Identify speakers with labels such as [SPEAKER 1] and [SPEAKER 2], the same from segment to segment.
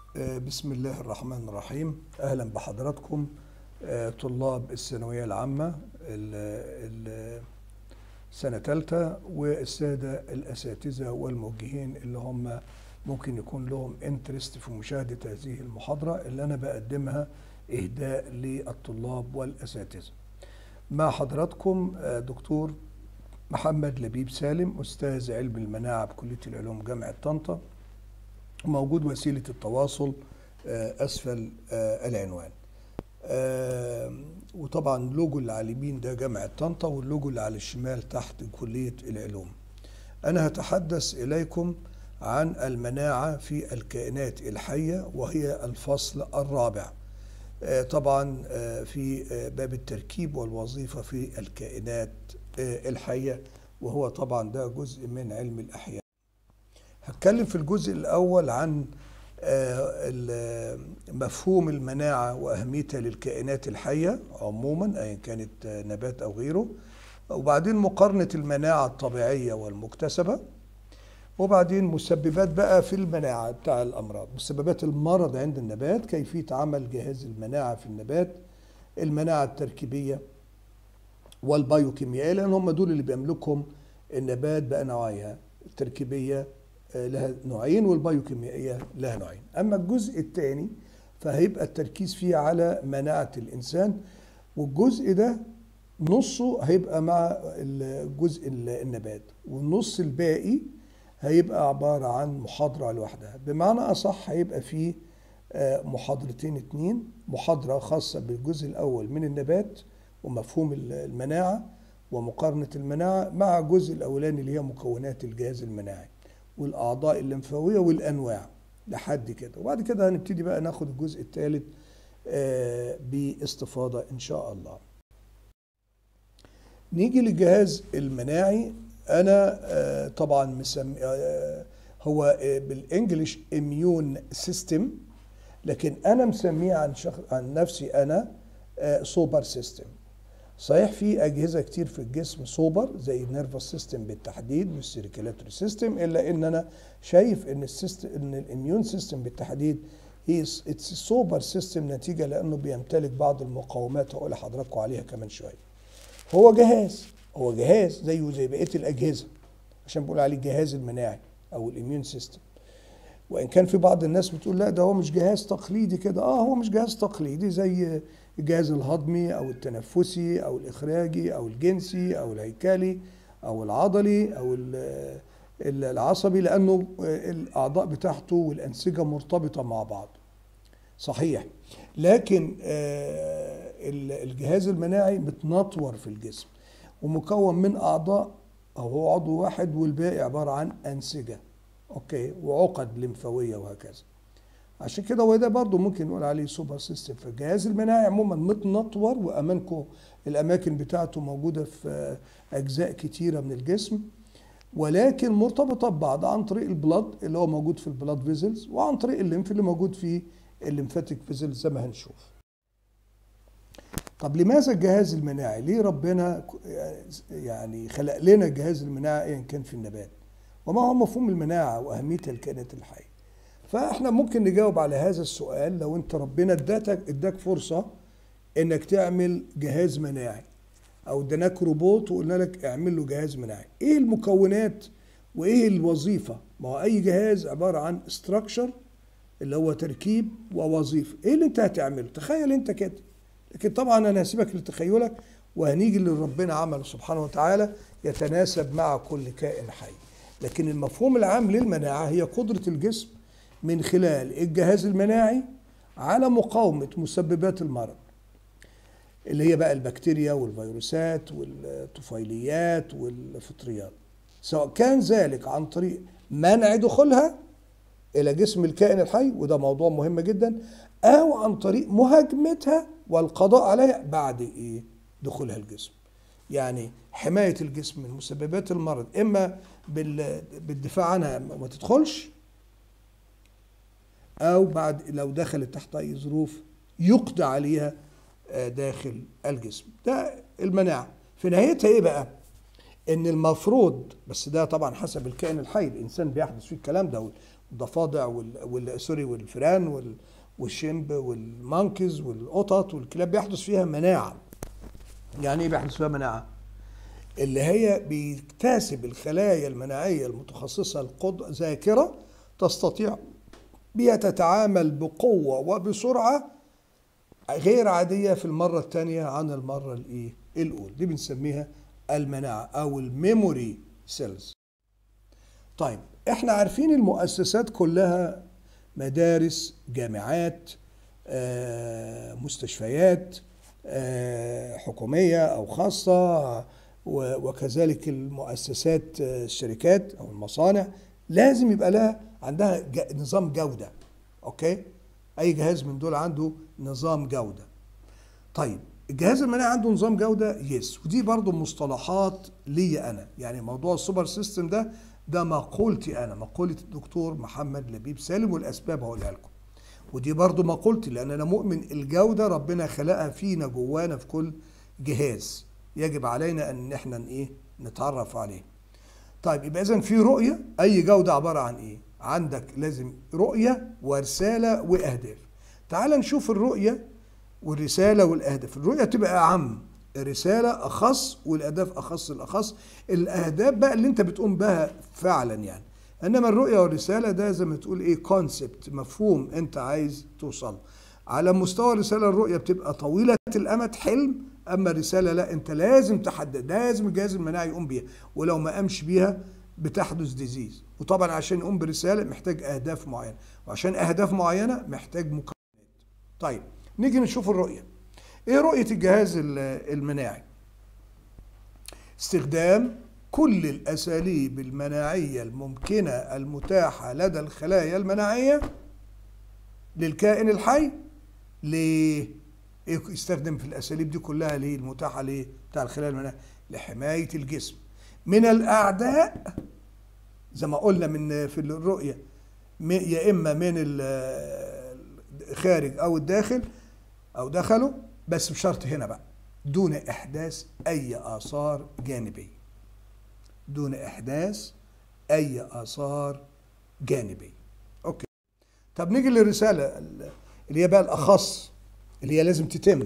[SPEAKER 1] آه، بسم الله الرحمن الرحيم اهلا بحضراتكم آه، طلاب الثانويه العامه ال- ال- سنه ثالثه والساده الاساتذه والموجهين اللي هم ممكن يكون لهم انترست في مشاهده هذه المحاضره اللي انا بقدمها اهداء للطلاب والاساتذه. مع حضراتكم آه، دكتور محمد لبيب سالم استاذ علم المناعه بكليه العلوم جامعه طنطا. موجود وسيله التواصل آه، اسفل آه، العنوان. آه، وطبعا اللوجو اللي على اليمين ده جامعه طنطا واللوجو اللي على الشمال تحت كليه العلوم. انا هتحدث اليكم عن المناعه في الكائنات الحيه وهي الفصل الرابع. آه، طبعا آه، في آه، باب التركيب والوظيفه في الكائنات آه، الحيه وهو طبعا ده جزء من علم الاحياء. هتكلم في الجزء الاول عن آه، ال- مفهوم المناعه واهميتها للكائنات الحيه عموما ايا كانت آه، نبات او غيره وبعدين مقارنه المناعه الطبيعيه والمكتسبه وبعدين مسببات بقى في المناعه بتاع الامراض مسببات المرض عند النبات كيفيه عمل جهاز المناعه في النبات المناعه التركيبيه والبايوكيميائيه لان هم دول اللي بيملكهم النبات بانواعها التركيبيه آه، لها نوعين والبايوكيميائيه لها نوعين اما الجزء الثاني فهيبقى التركيز فيه على مناعه الانسان والجزء ده نصه هيبقى مع الجزء النبات والنص الباقي هيبقى عبارة عن محاضرة لوحدها بمعنى أصح هيبقى فيه آه، محاضرتين اتنين محاضرة خاصة بالجزء الأول من النبات ومفهوم المناعة ومقارنة المناعة مع الجزء الأولاني اللي هي مكونات الجهاز المناعي والأعضاء الليمفاوية والأنواع لحد كده وبعد كده هنبتدي بقى ناخد الجزء الثالث آه، باستفاضة إن شاء الله نيجي للجهاز المناعي انا آه، طبعا مسمي آه، هو آه، بالانجلش اميون سيستم لكن انا مسميه عن شخ... عن نفسي انا سوبر سيستم صحيح في اجهزه كتير في الجسم سوبر زي النيرفس سيستم بالتحديد والسيركيلاتوري سيستم الا ان انا شايف ان السيستم ان الاميون سيستم بالتحديد هي اتس سوبر سيستم نتيجه لانه بيمتلك بعض المقاومات هقول لحضراتكم عليها كمان شويه هو جهاز هو جهاز زيه زي بقيه الاجهزه عشان بقول عليه الجهاز المناعي او الاميون سيستم وان كان في بعض الناس بتقول لا ده هو مش جهاز تقليدي كده اه هو مش جهاز تقليدي زي الجهاز الهضمي او التنفسي او الاخراجي او الجنسي او الهيكلي او العضلي او ال- ال- العصبي لانه الاعضاء بتاعته والانسجه مرتبطه مع بعض صحيح لكن آه، ال- الجهاز المناعي متنطور في الجسم ومكون من اعضاء او هو عضو واحد والباقي عباره عن انسجه اوكي وعقد لمفاويه وهكذا عشان كده هو ده برضه ممكن نقول عليه سوبر سيستم فالجهاز المناعي عموما متنطور وامانكم الاماكن بتاعته موجوده في اجزاء كتيره من الجسم ولكن مرتبطه ببعض عن طريق البلد اللي هو موجود في البلاد فيزلز وعن طريق الليمف اللي موجود في الليمفاتيك فيزلز زي ما هنشوف طب لماذا الجهاز المناعي ليه ربنا يعني خلق لنا الجهاز المناعي ايا كان في النبات وما هو مفهوم المناعه واهميتها للكائنات الحيه فاحنا ممكن نجاوب على هذا السؤال لو انت ربنا اداتك اداك فرصه انك تعمل جهاز مناعي او اداناك روبوت وقلنا لك اعمل له جهاز مناعي ايه المكونات وايه الوظيفه ما هو اي جهاز عباره عن استراكشر اللي هو تركيب ووظيفه ايه اللي انت هتعمله تخيل انت كده لكن طبعا انا هسيبك لتخيلك وهنيجي اللي ربنا عمله سبحانه وتعالى يتناسب مع كل كائن حي لكن المفهوم العام للمناعه هي قدره الجسم من خلال الجهاز المناعي على مقاومه مسببات المرض اللي هي بقى البكتيريا والفيروسات والطفيليات والفطريات سواء كان ذلك عن طريق منع دخولها الى جسم الكائن الحي وده موضوع مهم جدا او عن طريق مهاجمتها والقضاء عليها بعد ايه دخولها الجسم يعني حمايه الجسم من مسببات المرض اما بال- بالدفاع عنها ما تدخلش او بعد لو دخلت تحت اي ظروف يقضى عليها آه، داخل الجسم ده المناعه في نهايتها ايه بقى ان المفروض بس ده طبعا حسب الكائن الحي الانسان بيحدث فيه الكلام ده الضفادع وال... وال... سوري والفئران وال... والشمب والمانكيز والقطط والكلاب بيحدث فيها مناعه يعني ايه بيحدث فيها مناعه اللي هي بيكتسب الخلايا المناعيه المتخصصه القد... ذاكره تستطيع بها تتعامل بقوه وبسرعه غير عاديه في المره الثانيه عن المره الايه الاولى دي بنسميها المناعه او الميموري سيلز طيب احنا عارفين المؤسسات كلها مدارس جامعات آه، مستشفيات آه، حكوميه او خاصه و- وكذلك المؤسسات آه، الشركات او المصانع لازم يبقى لها عندها ج- نظام جوده اوكي اي جهاز من دول عنده نظام جوده طيب الجهاز المناعي عنده نظام جوده يس ودي برضو مصطلحات لي انا يعني موضوع السوبر سيستم ده ده مقولتي انا مقوله الدكتور محمد لبيب سالم والاسباب هقولها لكم ودي برضو مقولتي لان انا مؤمن الجوده ربنا خلقها فينا جوانا في كل جهاز يجب علينا ان احنا ايه نتعرف عليه طيب يبقى اذا في رؤيه اي جوده عباره عن ايه عندك لازم رؤيه ورساله واهداف تعال نشوف الرؤيه والرساله والاهداف الرؤيه تبقى اعم الرساله اخص والاهداف اخص الاخص الاهداف بقى اللي انت بتقوم بها فعلا يعني انما الرؤيه والرساله ده زي ما تقول ايه كونسبت مفهوم انت عايز توصل على مستوى الرساله الرؤيه بتبقى طويله الامد حلم اما الرساله لا انت لازم تحدد لازم الجهاز المناعي يقوم بيها ولو ما قامش بيها بتحدث ديزيز وطبعا عشان يقوم برساله محتاج اهداف معينه وعشان اهداف معينه محتاج مكونات طيب نيجي نشوف الرؤيه ايه رؤيه الجهاز ال- المناعي استخدام كل الاساليب المناعيه الممكنه المتاحه لدى الخلايا المناعيه للكائن الحي ليه إيه يستخدم في الاساليب دي كلها ليه المتاحه ليه بتاع الخلايا المناعيه لحمايه الجسم من الاعداء زي ما قلنا من في الرؤيه م- يا اما من ال- الخارج او الداخل او دخلوا بس بشرط هنا بقى دون احداث اي اثار جانبيه دون احداث اي اثار جانبيه اوكي طب نيجي للرساله اللي هي بقى الاخص اللي هي لازم تتم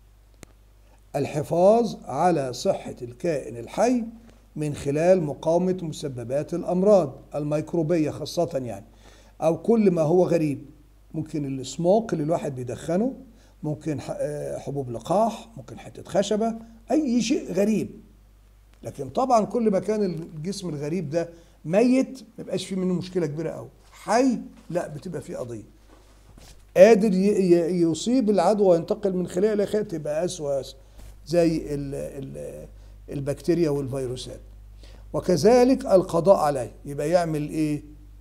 [SPEAKER 1] الحفاظ على صحه الكائن الحي من خلال مقاومه مسببات الامراض الميكروبيه خاصه يعني او كل ما هو غريب ممكن السموك اللي الواحد بيدخنه ممكن ح- آه، حبوب لقاح ممكن حته خشبه اي شيء غريب لكن طبعا كل ما كان الجسم الغريب ده ميت ما يبقاش فيه منه مشكله كبيره قوي حي لا بتبقى فيه قضيه قادر ي- ي- يصيب العدوى وينتقل من خلال الى خلال تبقى اسوأ أسوأ. زي ال ال البكتيريا والفيروسات وكذلك القضاء عليه يبقى يعمل ايه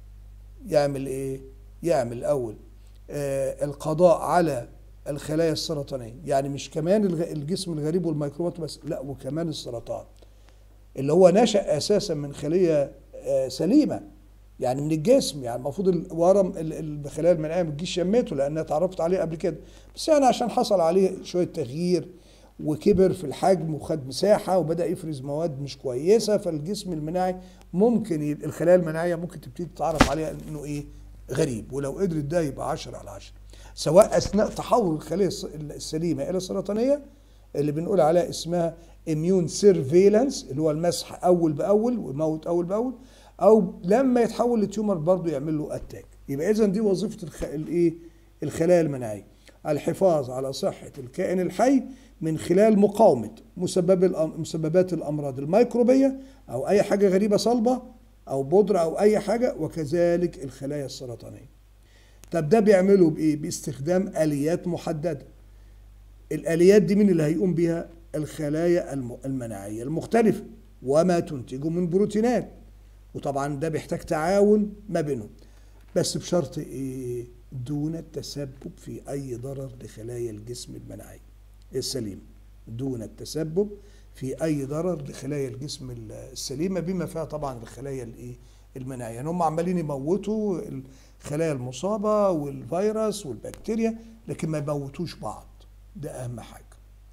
[SPEAKER 1] يعمل ايه يعمل اول آه القضاء على الخلايا السرطانيه يعني مش كمان الغ- الجسم الغريب والميكروبات بس لا وكمان السرطان اللي هو نشأ اساسا من خليه آه سليمه يعني من الجسم يعني المفروض الورم ال- ال- الخلايا المناعيه ما تجيش شمته لانها اتعرفت عليه قبل كده بس يعني عشان حصل عليه شويه تغيير وكبر في الحجم وخد مساحه وبدا يفرز مواد مش كويسه فالجسم المناعي ممكن يبقى الخلايا المناعيه ممكن تبتدي تتعرف عليه انه ايه غريب ولو قدرت ده يبقى 10 على 10 سواء اثناء تحول الخليه الس- السليمه الى السرطانيه اللي بنقول عليها اسمها اميون سيرفيلانس اللي هو المسح اول باول ويموت اول باول او لما يتحول لتيومر برضه يعمل له اتاك يبقى اذا دي وظيفه الخ... الايه الخلايا المناعيه الحفاظ على صحه الكائن الحي من خلال مقاومه مسبب الأم... مسببات الامراض الميكروبيه او اي حاجه غريبه صلبه او بودره او اي حاجه وكذلك الخلايا السرطانيه طب ده بيعمله بايه باستخدام اليات محدده الاليات دي مين اللي هيقوم بيها الخلايا الم- المناعيه المختلفه وما تنتجه من بروتينات وطبعا ده بيحتاج تعاون ما بينهم بس بشرط ايه دون التسبب في اي ضرر لخلايا الجسم المناعي السليم دون التسبب في اي ضرر لخلايا الجسم السليمه بما فيها طبعا الخلايا الايه المناعيه يعني هم عمالين يموتوا الخلايا المصابه والفيروس والبكتيريا لكن ما يموتوش بعض ده اهم حاجه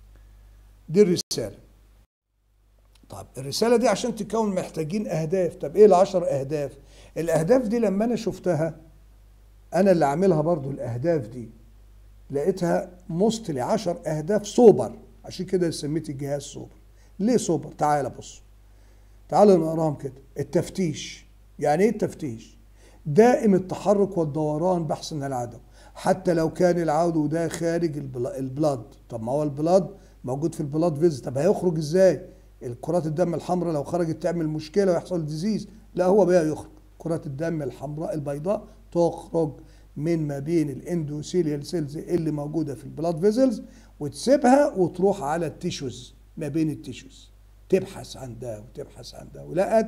[SPEAKER 1] دي الرساله طب الرساله دي عشان تكون محتاجين اهداف طب ايه العشر اهداف الاهداف دي لما انا شفتها انا اللي عاملها برضو الاهداف دي لقيتها مست لعشر اهداف سوبر عشان كده سميت الجهاز سوبر ليه سوبر تعال بص تعال نقراهم كده التفتيش يعني ايه التفتيش دائم التحرك والدوران بحث عن العدو حتى لو كان العدو ده خارج البلا- البلاد طب ما هو البلاد موجود في البلاد فيز طب هيخرج ازاي الكرات الدم الحمراء لو خرجت تعمل مشكله ويحصل ديزيز لا هو بقى يخرج كرات الدم الحمراء البيضاء تخرج من ما بين الاندوثيليال سيلز اللي موجوده في البلاد فيزلز وتسيبها وتروح على التيشوز ما بين التيشوز تبحث عن ده وتبحث عن ده ولقت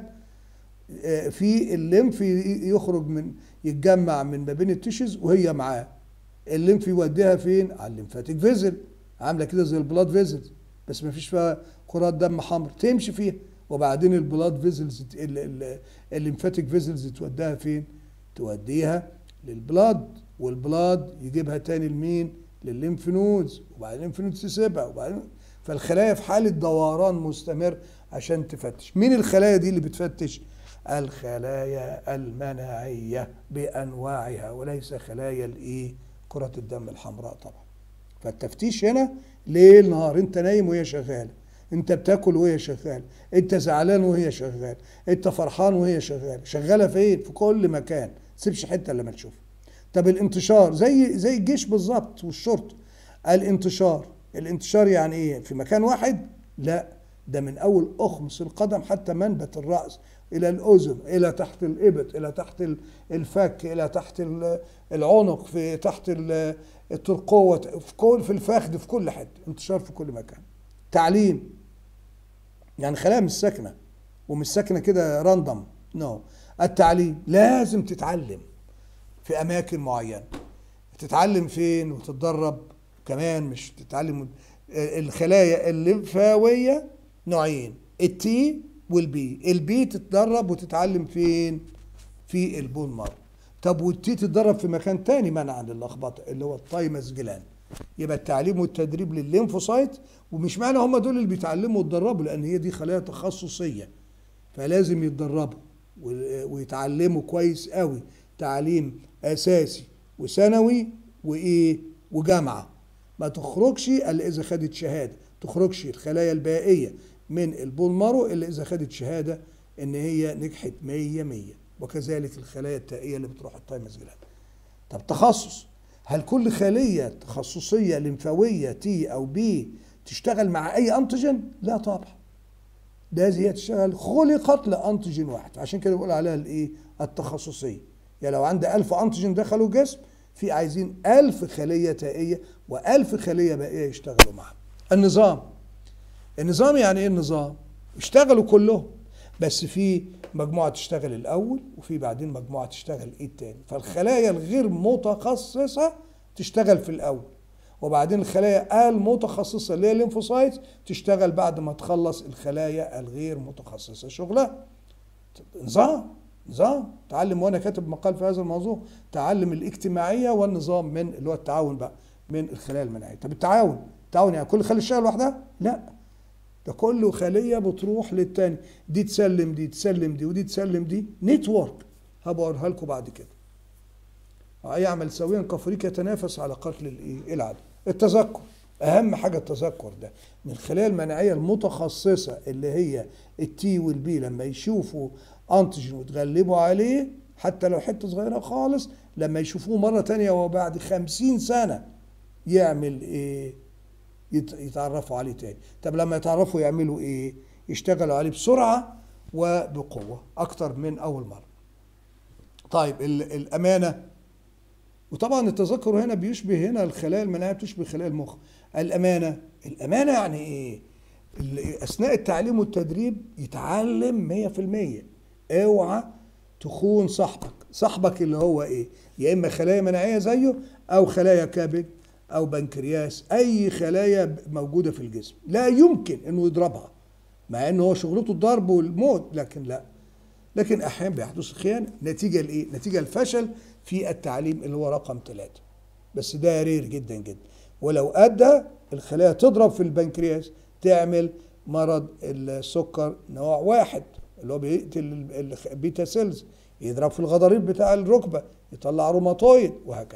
[SPEAKER 1] آه، في الليمف ي- يخرج من يتجمع من ما بين التيشوز وهي معاه الليمف يوديها فين على الليمفاتيك فيزل عامله كده زي البلاد فيزلز بس ما فيش فيها كرات دم حمر تمشي فيها وبعدين البلاد فيزلز الليمفاتيك فيزلز توديها فين توديها للبلاد والبلاد يجيبها تاني لمين للليمف نودز وبعدين الليمف نودز تسيبها وبعدين فالخلايا في حاله دوران مستمر عشان تفتش مين الخلايا دي اللي بتفتش الخلايا المناعيه بانواعها وليس خلايا الايه كره الدم الحمراء طبعا فالتفتيش هنا ليل نهار انت نايم وهي شغاله انت بتاكل وهي شغاله انت زعلان وهي شغاله انت فرحان وهي شغاله شغاله فين في كل مكان ما تسيبش حته الا ما تشوفها طب الانتشار زي زي الجيش بالظبط والشرطه الانتشار الانتشار يعني ايه في مكان واحد لا ده من اول اخمص القدم حتى منبت الراس الى الاذن الى تحت الابط الى تحت ال- الفك الى تحت ال- العنق في تحت ال- الترقوه في كل في الفخذ في كل حته انتشار في كل مكان تعليم يعني خلايا مش ساكنه ومش ساكنه كده راندوم نو no. التعليم لازم تتعلم في اماكن معينه تتعلم فين وتتدرب كمان مش تتعلم الخلايا الليمفاويه نوعين التي والبي البي تتدرب وتتعلم فين في البون مارو طب والتي تتدرب في مكان تاني منعا للخبطه اللي هو التايمس جلاند يبقى التعليم والتدريب للليمفوسايت ومش معنى هم دول اللي بيتعلموا ويتدربوا لان هي دي خلايا تخصصيه فلازم يتدربوا و- ويتعلموا كويس قوي تعليم اساسي وثانوي وايه وجامعه ما تخرجش الا اذا خدت شهاده تخرجش الخلايا البائيه من البون مارو الا اذا خدت شهاده ان هي نجحت 100 100 وكذلك الخلايا التائيه اللي بتروح التايمس جلاند طب تخصص هل كل خليه تخصصيه لمفاويه تي او بي تشتغل مع اي انتيجين لا طبعا ده هي تشتغل خلقت لانتيجين واحد عشان كده بقول عليها الايه التخصصيه يعني لو عندي 1000 انتيجين دخلوا الجسم في عايزين 1000 خليه تائيه و1000 خليه بائيه يشتغلوا معاها النظام النظام يعني ايه النظام اشتغلوا كلهم بس في مجموعه تشتغل الاول وفي بعدين مجموعه تشتغل ايه التاني فالخلايا الغير متخصصه تشتغل في الاول وبعدين الخلايا المتخصصه اللي هي الليمفوسايتس تشتغل بعد ما تخلص الخلايا الغير متخصصه شغلها نظام نظام تعلم وانا كاتب مقال في هذا الموضوع تعلم الاجتماعيه والنظام من اللي هو التعاون بقى من الخلايا المناعيه طب التعاون التعاون يعني كل خليه تشتغل لوحدها لا ده كل خليه بتروح للتاني دي تسلم دي تسلم دي ودي تسلم دي نتورك هبقى اقولها لكم بعد كده يعمل سويا كفريق يتنافس على قتل الايه العدو التذكر اهم حاجه التذكر ده من الخلايا المناعيه المتخصصه اللي هي التي والبي لما يشوفوا انتيجين وتغلبوا عليه حتى لو حته صغيره خالص لما يشوفوه مره تانية وبعد خمسين سنه يعمل ايه يت- يتعرفوا عليه تاني طب لما يتعرفوا يعملوا ايه يشتغلوا عليه بسرعه وبقوه اكتر من اول مره طيب ال- الامانه وطبعا التذكر هنا بيشبه هنا الخلايا المناعيه بتشبه خلايا المخ الامانه الامانه يعني ايه ال- اثناء التعليم والتدريب يتعلم 100% اوعى تخون صاحبك صاحبك اللي هو ايه يا اما خلايا مناعيه زيه او خلايا كبد او بنكرياس اي خلايا موجوده في الجسم لا يمكن انه يضربها مع ان هو شغلته الضرب والموت لكن لا لكن احيانا بيحدث خيانه نتيجه لايه؟ نتيجه الفشل في التعليم اللي هو رقم ثلاثه. بس ده رير جدا جدا ولو ادى الخلايا تضرب في البنكرياس تعمل مرض السكر نوع واحد اللي هو بيقتل ال- البيتا سيلز يضرب في الغضاريف بتاع الركبه يطلع روماتويد وهكذا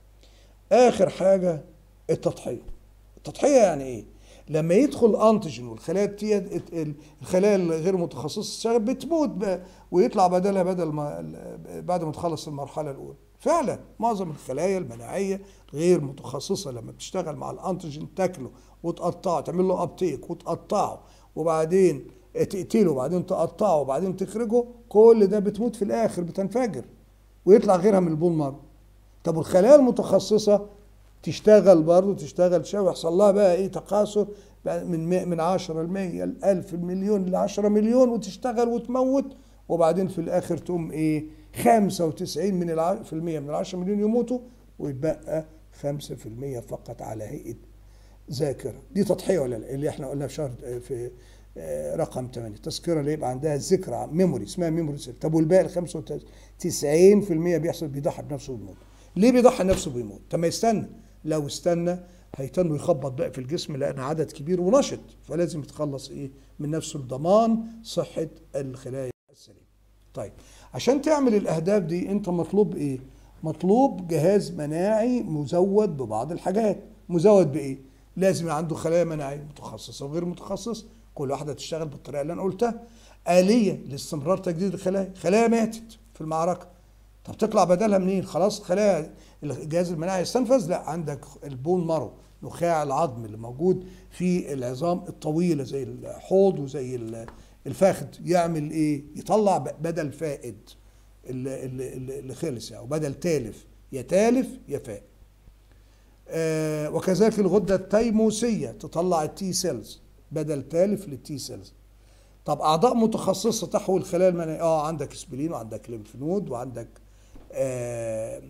[SPEAKER 1] اخر حاجه التضحيه التضحيه يعني ايه لما يدخل انتيجين والخلايا التي الخلايا الغير متخصصه تشتغل بتموت بقى ويطلع بدلها بدل ما بعد ما تخلص المرحله الاولى فعلا معظم الخلايا المناعيه غير متخصصه لما بتشتغل مع الانتيجين تاكله وتقطعه تعمل له ابتيك وتقطعه وبعدين تقتله وبعدين تقطعه وبعدين تخرجه كل ده بتموت في الاخر بتنفجر ويطلع غيرها من البول مارو طب والخلايا المتخصصه تشتغل برضه تشتغل شوي ويحصل لها بقى ايه تقاصر من من 10 ل 100 ل 1000 المليون ل 10 مليون وتشتغل وتموت وبعدين في الاخر تقوم ايه 95 من الع... في المية من ال 10 مليون يموتوا ويتبقى 5% فقط على هيئه ذاكره دي تضحيه ولا لا اللي احنا قلنا في شهر في رقم 8 تذكره اللي يبقى عندها ذكرى ميموري اسمها ميموري سيل طب والباقي ال 95% بيحصل بيضحي بنفسه ويموت ليه بيضحي نفسه بيموت طب ما يستنى لو استنى هيتنه يخبط بقى في الجسم لان عدد كبير ونشط فلازم يتخلص ايه من نفسه لضمان صحه الخلايا السليمه طيب عشان تعمل الاهداف دي انت مطلوب ايه مطلوب جهاز مناعي مزود ببعض الحاجات مزود بايه لازم يبقى عنده خلايا مناعيه متخصصه وغير متخصصه كل واحدة تشتغل بالطريقة اللي أنا قلتها آلية لاستمرار تجديد الخلايا خلايا ماتت في المعركة طب تطلع بدلها منين خلاص خلايا الجهاز المناعي يستنفذ لا عندك البون مارو نخاع العظم اللي موجود في العظام الطويلة زي الحوض وزي الفخذ يعمل ايه يطلع بدل فائد اللي, اللي, اللي خلص يعني بدل تالف يا تالف يا فائد آه وكذلك الغدة التيموسية تطلع التي سيلز بدل تالف للتي سيلز طب اعضاء متخصصه تحوي الخلايا المناعيه اه عندك اسبلين وعندك ليمف نود وعندك آه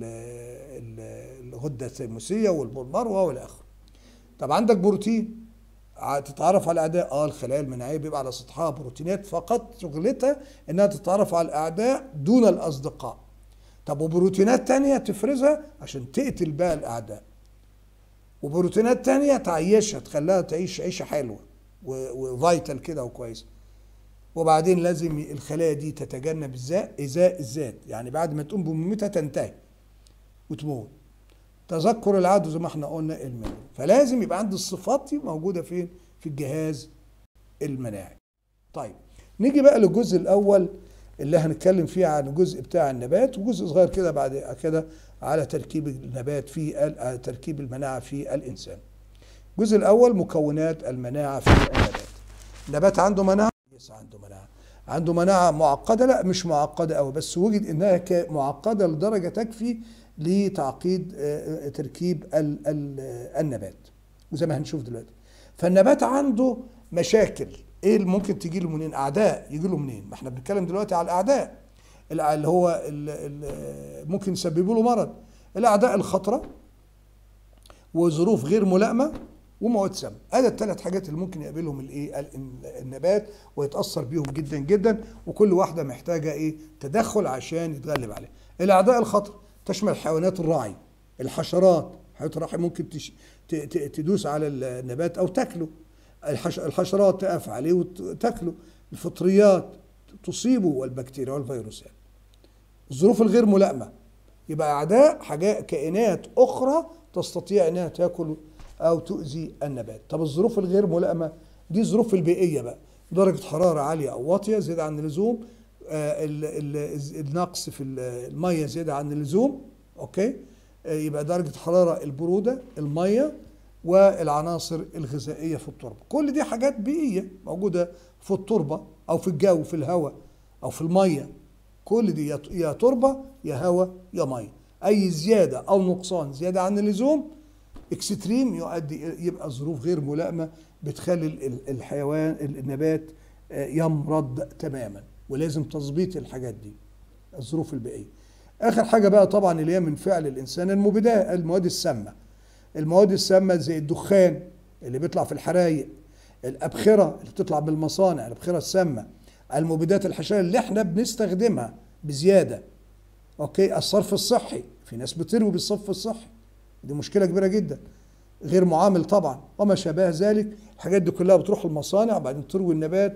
[SPEAKER 1] الغده الثيموسيه والبولمروه والى اخره طب عندك بروتين تتعرف على الاعداء اه الخلايا المناعيه بيبقى على سطحها بروتينات فقط شغلتها انها تتعرف على الاعداء دون الاصدقاء طب وبروتينات تانية تفرزها عشان تقتل بقى الاعداء وبروتينات تانية تعيشها تخليها تعيش عيشة حلوة وفايتال كده وكويسة وبعدين لازم الخلايا دي تتجنب إزاء الذات يعني بعد ما تقوم بمهمتها تنتهي وتموت تذكر العدو زي ما احنا قلنا المنوي فلازم يبقى عندي الصفات دي موجودة فين في الجهاز المناعي طيب نيجي بقى للجزء الأول اللي هنتكلم فيه عن الجزء بتاع النبات وجزء صغير كده بعد كده على تركيب النبات في تركيب المناعة في الإنسان الجزء الأول مكونات المناعة في النبات النبات عنده مناعة يس عنده مناعة عنده مناعة معقدة لا مش معقدة أوي بس وجد إنها معقدة لدرجة تكفي لتعقيد تركيب النبات وزي ما هنشوف دلوقتي فالنبات عنده مشاكل ايه اللي ممكن تجي له منين اعداء يجي له منين ما احنا بنتكلم دلوقتي على الاعداء اللي هو اللي ممكن يسببوا له مرض الاعداء الخطره وظروف غير ملائمه ومواد سامه ادي الثلاث حاجات اللي ممكن يقابلهم الايه النبات ويتاثر بيهم جدا جدا وكل واحده محتاجه ايه تدخل عشان يتغلب عليها الاعداء الخطر تشمل حيوانات الرعي الحشرات حيوانات الرعي ممكن تش... تدوس على النبات او تاكله الحش... الحشرات تقف عليه وتاكله الفطريات تصيبه والبكتيريا والفيروسات الظروف الغير ملائمه يبقى اعداء حاجات كائنات اخرى تستطيع انها تاكل او تؤذي النبات طب الظروف الغير ملائمه دي الظروف البيئيه بقى درجه حراره عاليه او واطيه زياده عن اللزوم آه النقص في الميه زياده عن اللزوم اوكي آه يبقى درجه حراره البروده الميه والعناصر الغذائيه في التربه كل دي حاجات بيئيه موجوده في التربه او في الجو في الهواء او في الميه كل دي يا تربه يا هواء يا ميه اي زياده او نقصان زياده عن اللزوم اكستريم يؤدي يبقى ظروف غير ملائمه بتخلي الحيوان النبات يمرض تماما ولازم تظبيط الحاجات دي الظروف البيئيه اخر حاجه بقى طبعا اللي هي من فعل الانسان المبيدات المواد السامه المواد السامه زي الدخان اللي بيطلع في الحرايق الابخره اللي بتطلع من المصانع الابخره السامه المبيدات الحشريه اللي احنا بنستخدمها بزياده اوكي الصرف الصحي في ناس بتروي بالصرف الصحي دي مشكله كبيره جدا غير معامل طبعا وما شابه ذلك الحاجات دي كلها بتروح المصانع وبعدين تروي النبات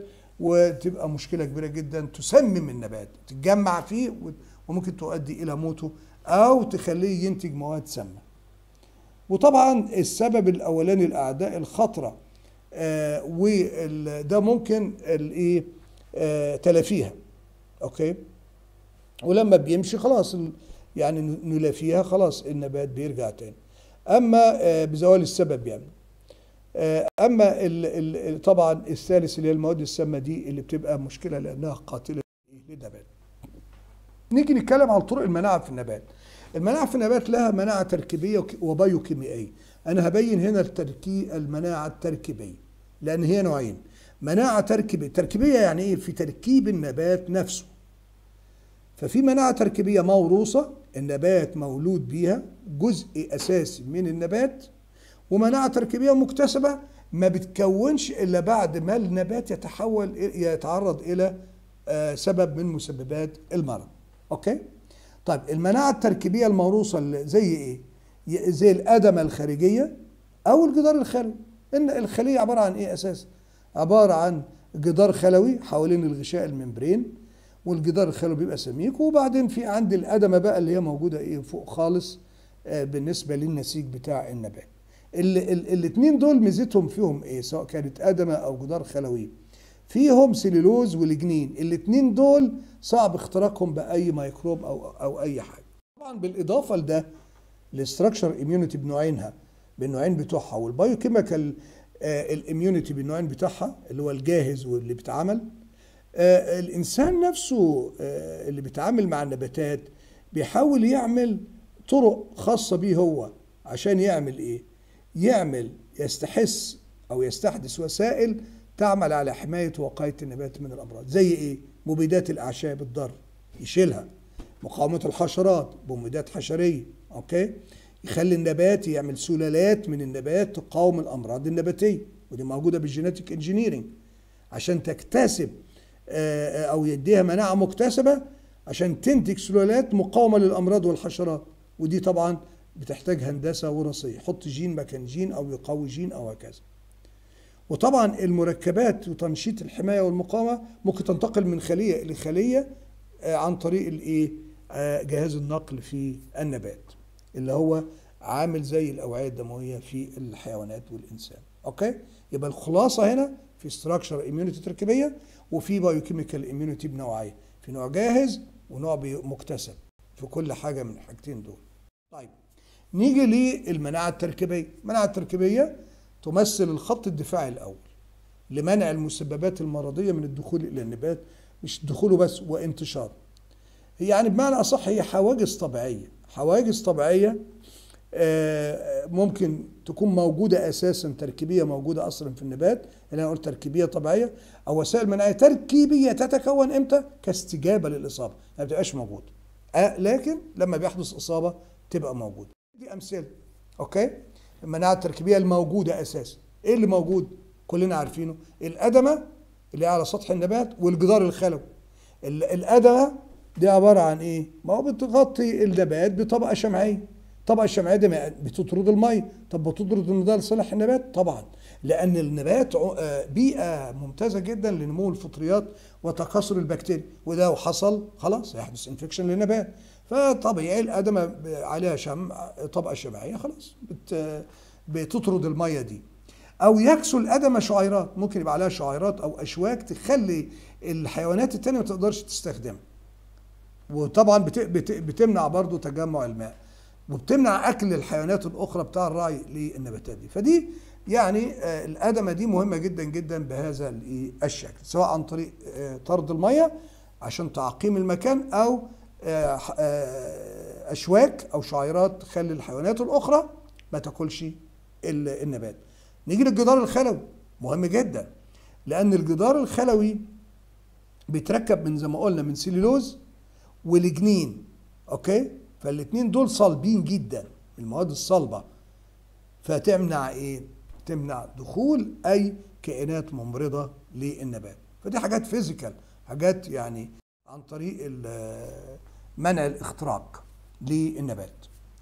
[SPEAKER 1] وتبقى مشكله كبيره جدا تسمم النبات تتجمع فيه و- وممكن تؤدي الى موته او تخليه ينتج مواد سامه وطبعا السبب الاولاني الاعداء الخطره آه وده ممكن الايه آه تلافيها اوكي ولما بيمشي خلاص ال- يعني نلافيها خلاص النبات بيرجع تاني اما آه بزوال السبب يعني آه، اما ال ال طبعا الثالث اللي هي المواد السامه دي اللي بتبقى مشكله لانها قاتله للنبات نيجي نتكلم عن طرق المناعه في النبات المناعه في النبات لها مناعه تركيبيه وك- وبيوكيميائيه انا هبين هنا التركي المناعه التركيبيه لان هي نوعين مناعه تركيبيه تركيبيه يعني ايه في تركيب النبات نفسه ففي مناعه تركيبيه موروثه النبات مولود بيها جزء اساسي من النبات ومناعه تركيبيه مكتسبه ما بتكونش الا بعد ما النبات يتحول يتعرض الى آه، سبب من مسببات المرض اوكي طيب المناعه التركيبيه الموروثه اللي زي ايه ي- زي الادمه الخارجيه او الجدار الخلوي ان الخليه عباره عن ايه اساسا عباره عن جدار خلوي حوالين الغشاء الممبرين والجدار الخلوي بيبقى سميك وبعدين في عند الادمه بقى اللي هي موجوده ايه فوق خالص آه، بالنسبه للنسيج بتاع النبات الاثنين دول ميزتهم فيهم ايه سواء كانت ادمه او جدار خلوي فيهم سليلوز والجنين الاثنين دول صعب اختراقهم باي ميكروب او او اي حاجه طبعا بالاضافه لده الاستراكشر اميونيتي بنوعينها بالنوعين بتوعها والبايوكيميكال الاميونيتي بالنوعين بتاعها اللي هو الجاهز واللي بيتعمل آه، الانسان نفسه آه، اللي بيتعامل مع النباتات بيحاول يعمل طرق خاصه بيه هو عشان يعمل ايه يعمل يستحس او يستحدث وسائل تعمل على حمايه وقايه النبات من الامراض زي ايه مبيدات الاعشاب الضر يشيلها مقاومه الحشرات بمبيدات حشريه اوكي يخلي النبات يعمل سلالات من النبات تقاوم الامراض النباتيه ودي موجوده بالجينيتيك انجينيرنج عشان تكتسب آه، او يديها مناعه مكتسبه عشان تنتج سلالات مقاومه للامراض والحشرات ودي طبعا بتحتاج هندسه وراثيه يحط جين مكان جين او يقوي جين او هكذا وطبعا المركبات وتنشيط الحمايه والمقاومه ممكن تنتقل من خليه لخليه آه، عن طريق الايه آه، جهاز النقل في النبات اللي هو عامل زي الاوعيه الدمويه في الحيوانات والانسان اوكي يبقى الخلاصه هنا في ستراكشر اميونيتي تركيبيه وفي بايوكيميكال اميونيتي بنوعين في نوع جاهز ونوع بي- مكتسب في كل حاجه من الحاجتين دول طيب نيجي للمناعه التركيبيه المناعه التركيبيه تمثل الخط الدفاعي الاول لمنع المسببات المرضيه من الدخول الى النبات مش دخوله بس وانتشاره يعني بمعنى اصح هي حواجز طبيعيه حواجز طبيعيه آه، ممكن تكون موجوده اساسا تركيبيه موجوده اصلا في النبات اللي انا قلت تركيبيه طبيعيه او وسائل مناعيه تركيبيه تتكون امتى كاستجابه للاصابه ما بتبقاش موجوده آه، لكن لما بيحدث اصابه تبقى موجوده دي امثله اوكي المناعه التركيبيه الموجوده اساسا ايه اللي موجود كلنا عارفينه الادمه اللي هي على سطح النبات والجدار الخلوي ال- الادمه دي عباره عن ايه ما هو بتغطي النبات بطبقه شمعيه الطبقه الشمعيه دي ما- بتطرد الميه طب بتطرد الميه لصالح النبات طبعا لان النبات ع- آه، بيئه ممتازه جدا لنمو الفطريات وتكاثر البكتيريا وده لو حصل خلاص هيحدث انفكشن للنبات فطبيعي الادمه ب- عليها شمع طبقه شمعيه خلاص بت بتطرد الميه دي او يكسو الادمه شعيرات ممكن يبقى عليها شعيرات او اشواك تخلي الحيوانات التانية ما تقدرش تستخدمها وطبعا بت- بت- بتمنع برضو تجمع الماء وبتمنع اكل الحيوانات الاخرى بتاع الرعي للنباتات دي فدي يعني آه، الادمه دي مهمه جدا جدا بهذا الإيه؟ الشكل سواء عن طريق آه، طرد الميه عشان تعقيم المكان او آه، ح- آه، اشواك او شعيرات تخلي الحيوانات الاخرى ما تاكلش ال- النبات نيجي للجدار الخلوي مهم جدا لان الجدار الخلوي بيتركب من زي ما قلنا من سيلولوز والجنين اوكي فالاثنين دول صلبين جدا المواد الصلبه فتمنع ايه تمنع دخول اي كائنات ممرضه للنبات فدي حاجات فيزيكال حاجات يعني عن طريق ال- منع الاختراق للنبات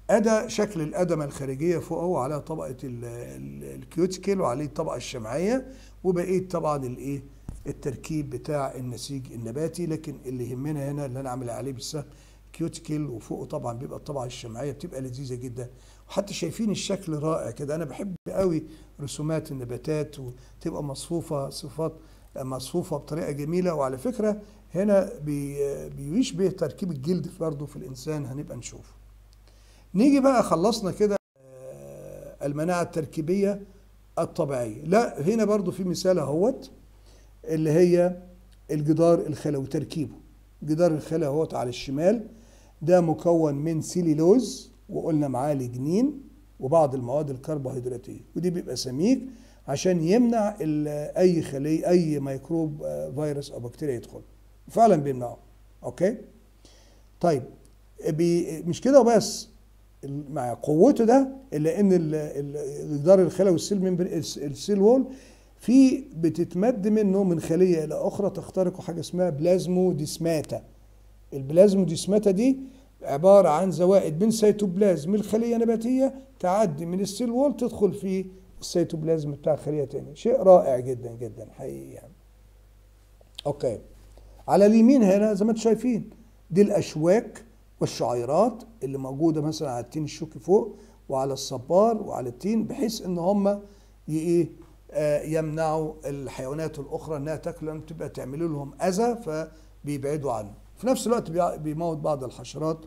[SPEAKER 1] أدا شكل الأدمة الخارجية فوق هو عليها طبقة ال- ال- الكيوتيكل وعليه الطبقة الشمعية وبقيت طبعا الإيه التركيب بتاع النسيج النباتي لكن اللي يهمنا هنا اللي أنا عامل عليه بالسهم كيوتيكل وفوقه طبعا بيبقى الطبقة الشمعية بتبقى لذيذة جدا وحتى شايفين الشكل رائع كده أنا بحب قوي رسومات النباتات وتبقى مصفوفة صفات مصفوفة بطريقة جميلة وعلى فكرة هنا بي- بيشبه تركيب الجلد برضه في الإنسان هنبقى نشوفه نيجي بقى خلصنا كده آه، المناعة التركيبية الطبيعية لا هنا برضو في مثال اهوت اللي هي الجدار الخلوي تركيبه جدار الخلوي اهوت على الشمال ده مكون من سيليلوز وقلنا معاه لجنين وبعض المواد الكربوهيدراتية ودي بيبقى سميك عشان يمنع ال- اي خلية اي ميكروب آه، فيروس او بكتيريا يدخل فعلا بيمنعه اوكي طيب بي مش كده وبس ال- مع قوته ده الا ان ال- ال- الجدار الخلوي السيل ممبر الس- السيل وول في بتتمد منه من خليه الى اخرى تخترق حاجه اسمها بلازموديسماتا البلازموديسماتا دي عباره عن زوائد من سيتوبلازم الخليه نباتيه تعدي من السيل وول تدخل في السيتوبلازم بتاع خليه تانية شيء رائع جدا جدا حقيقي يعني اوكي على اليمين هنا زي ما انتم شايفين دي الاشواك والشعيرات اللي موجوده مثلا على التين الشوكي فوق وعلى الصبار وعلى التين بحيث ان هم ي- ايه آه، يمنعوا الحيوانات الاخرى انها تاكل لان بتبقى تعمل لهم اذى فبيبعدوا عنه في نفس الوقت بيع- بيموت بعض الحشرات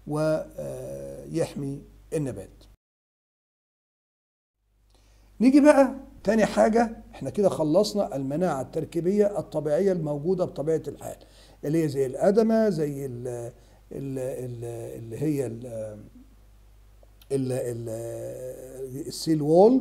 [SPEAKER 1] ويحمي النبات نيجي بقى تاني حاجة احنا كده خلصنا المناعة التركيبية الطبيعية الموجودة بطبيعة الحال اللي هي زي الأدمة زي ال ال ال اللي هي ال ال ال السيل وول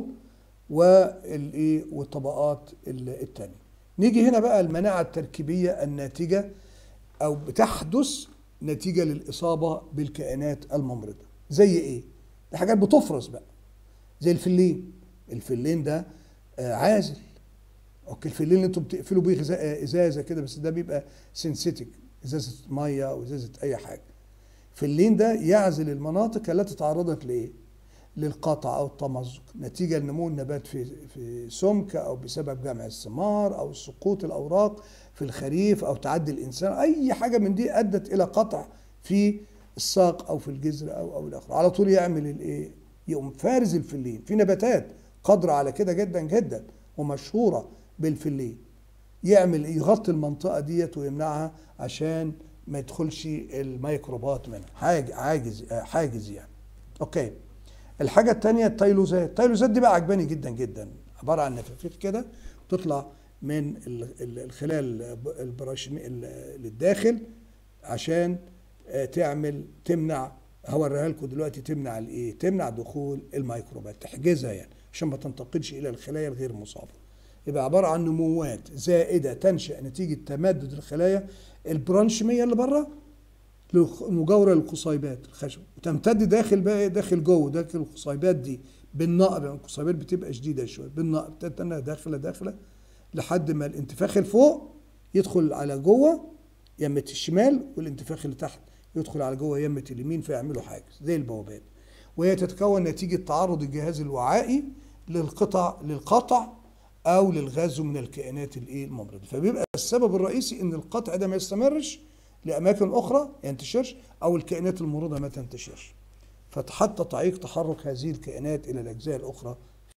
[SPEAKER 1] والايه والطبقات ال- التانية نيجي هنا بقى المناعة التركيبية الناتجة أو بتحدث نتيجة للإصابة بالكائنات الممرضة زي إيه؟ دي حاجات بتفرز بقى زي الفلين الفلين ده آه، عازل اوكي الفلين اللي انتم بتقفلوا بيه غذاء- آه، ازازه كده بس ده بيبقى سينسيتك ازازه ميه او ازازه اي حاجه فاللين ده يعزل المناطق التي تعرضت لايه؟ للقطع او التمزق نتيجه لنمو النبات في في سمك او بسبب جمع الثمار او سقوط الاوراق في الخريف او تعدي الانسان اي حاجه من دي ادت الى قطع في الساق او في الجذر او او الاخر على طول يعمل الايه؟ يقوم فارز الفلين في نباتات قادره على كده جدا جدا ومشهوره بالفلين يعمل يغطي المنطقه ديت ويمنعها عشان ما يدخلش الميكروبات منها حاج عاجز آه، حاجز يعني اوكي الحاجه الثانيه التيلوزات التيلوزات دي بقى عجباني جدا جدا عباره عن نفافيت كده تطلع من ال- ال- الخلال البراشمي للداخل عشان آه، تعمل تمنع هوريها لكم دلوقتي تمنع الايه تمنع دخول الميكروبات تحجزها يعني عشان ما تنتقلش الى الخلايا الغير مصابه يبقى عباره عن نموات زائده تنشا نتيجه تمدد الخلايا البرانشميه اللي بره للخ- مجاوره للقصيبات الخشب وتمتد داخل بقى إيه؟ داخل جوه داخل القصيبات دي بالنقر يعني القصيبات بتبقى شديده شويه بالنقر تتنى داخله داخله لحد ما الانتفاخ اللي فوق يدخل على جوه يمة الشمال والانتفاخ اللي تحت يدخل على جوه يمة اليمين فيعملوا حاجز زي البوابات وهي تتكون نتيجة تعرض الجهاز الوعائي للقطع للقطع او للغزو من الكائنات الايه الممرضه فبيبقى السبب الرئيسي ان القطع ده ما يستمرش لاماكن اخرى ينتشرش او الكائنات الممرضه ما تنتشرش فحتى تعيق تحرك هذه الكائنات الى الاجزاء الاخرى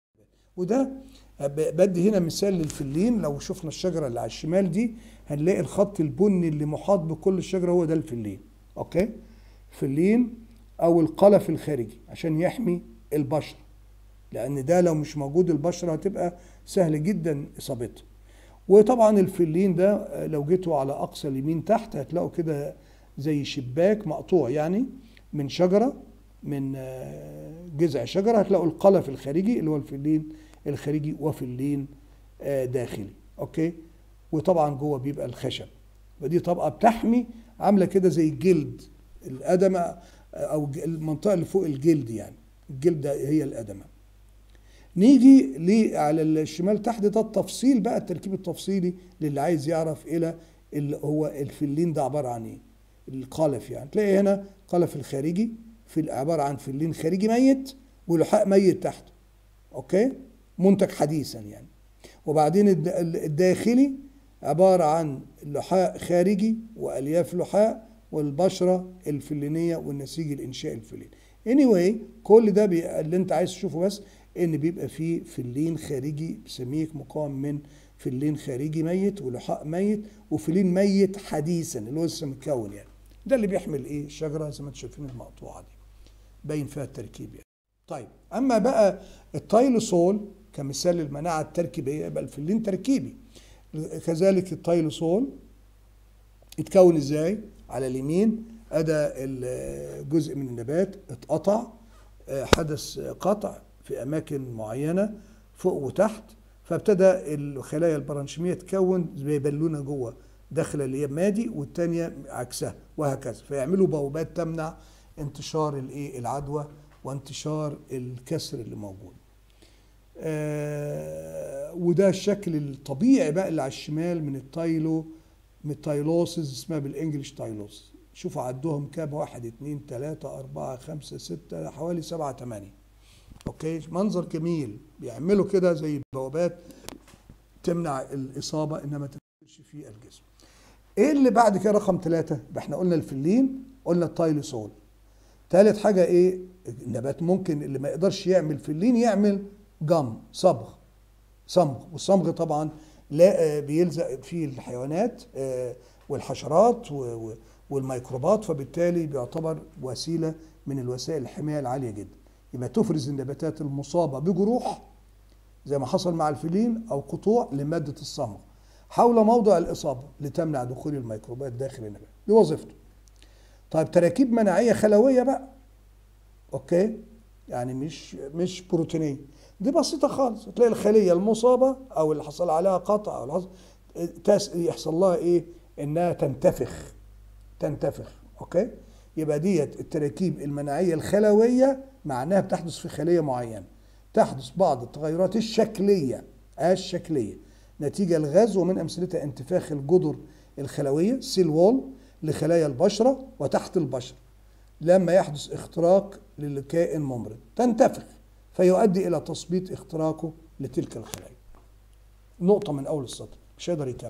[SPEAKER 1] وده ب- بدي هنا مثال للفلين لو شفنا الشجره اللي على الشمال دي هنلاقي الخط البني اللي محاط بكل الشجره هو ده الفلين اوكي فلين او القلف الخارجي عشان يحمي البشره لان ده لو مش موجود البشره هتبقى سهل جدا اصابتها وطبعا الفلين ده آه، لو جيتوا على اقصى اليمين تحت هتلاقوا كده زي شباك مقطوع يعني من شجره من آه، جذع شجره هتلاقوا القلف الخارجي اللي هو الفلين الخارجي وفلين آه، داخلي اوكي وطبعا جوه بيبقى الخشب ودي طبقه بتحمي عامله كده زي الجلد الادمه آه، او ج- المنطقه اللي فوق الجلد يعني الجلد ده هي الادمه نيجي ليه على الشمال تحت ده التفصيل بقى التركيب التفصيلي للي عايز يعرف الى اللي هو الفلين ده عباره عن ايه القلف يعني تلاقي هنا قلف الخارجي في عباره عن فلين خارجي ميت ولحاء ميت تحته اوكي منتج حديثا يعني وبعدين الد- ال- الداخلي عباره عن لحاء خارجي والياف لحاء والبشره الفلينيه والنسيج الانشائي الفلين anyway كل ده بي... اللي انت عايز تشوفه بس ان بيبقى فيه فلين خارجي بسميك مكون من فلين خارجي ميت ولحاء ميت وفلين ميت حديثا اللي هو لسه متكون يعني ده اللي بيحمل ايه الشجره زي ما انتم شايفين المقطوعه دي باين فيها التركيب يعني طيب اما بقى التايلوسول كمثال للمناعه التركيبيه يبقى الفلين تركيبي كذلك التايلوسول اتكون ازاي على اليمين ادى الجزء من النبات اتقطع آه، حدث قطع في اماكن معينه فوق وتحت فابتدى الخلايا البرانشيميه تكون زي بالونه جوه داخله اللي هي مادي والثانيه عكسها وهكذا فيعملوا بوابات تمنع انتشار الايه العدوى وانتشار الكسر اللي موجود آه وده الشكل الطبيعي بقى اللي على الشمال من التايلو من التايلوسز اسمها بالانجلش تايلوس شوفوا عدوهم كام واحد اتنين تلاتة أربعة خمسة ستة حوالي سبعة تمانية أوكي منظر جميل بيعملوا كده زي بوابات تمنع الإصابة إنها ما تنتشرش في الجسم إيه اللي بعد كده رقم ثلاثة يبقى إحنا قلنا الفلين قلنا التايلوسول ثالث حاجة إيه النبات ممكن اللي ما يقدرش يعمل فلين يعمل جم صبغ صمغ والصمغ طبعا لا آه، بيلزق فيه الحيوانات آه، والحشرات و- و- والميكروبات فبالتالي بيعتبر وسيله من الوسائل الحمايه العاليه جدا يبقى تفرز النباتات المصابه بجروح زي ما حصل مع الفلين او قطوع لماده الصمغ حول موضع الاصابه لتمنع دخول الميكروبات داخل النبات دي وظيفته طيب تراكيب مناعيه خلويه بقى اوكي يعني مش مش بروتينيه دي بسيطه خالص تلاقي الخليه المصابه او اللي حصل عليها قطع او اللي حصل تس- يحصل لها ايه انها تنتفخ تنتفخ اوكي يبقى ديت التراكيب المناعيه الخلويه معناها بتحدث في خليه معينه تحدث بعض التغيرات الشكليه الشكليه نتيجه الغاز ومن امثلتها انتفاخ الجدر الخلويه سيل وول لخلايا البشره وتحت البشره لما يحدث اختراق للكائن ممرض تنتفخ فيؤدي الى تثبيط اختراقه لتلك الخلايا نقطه من اول السطر مش هيقدر يكمل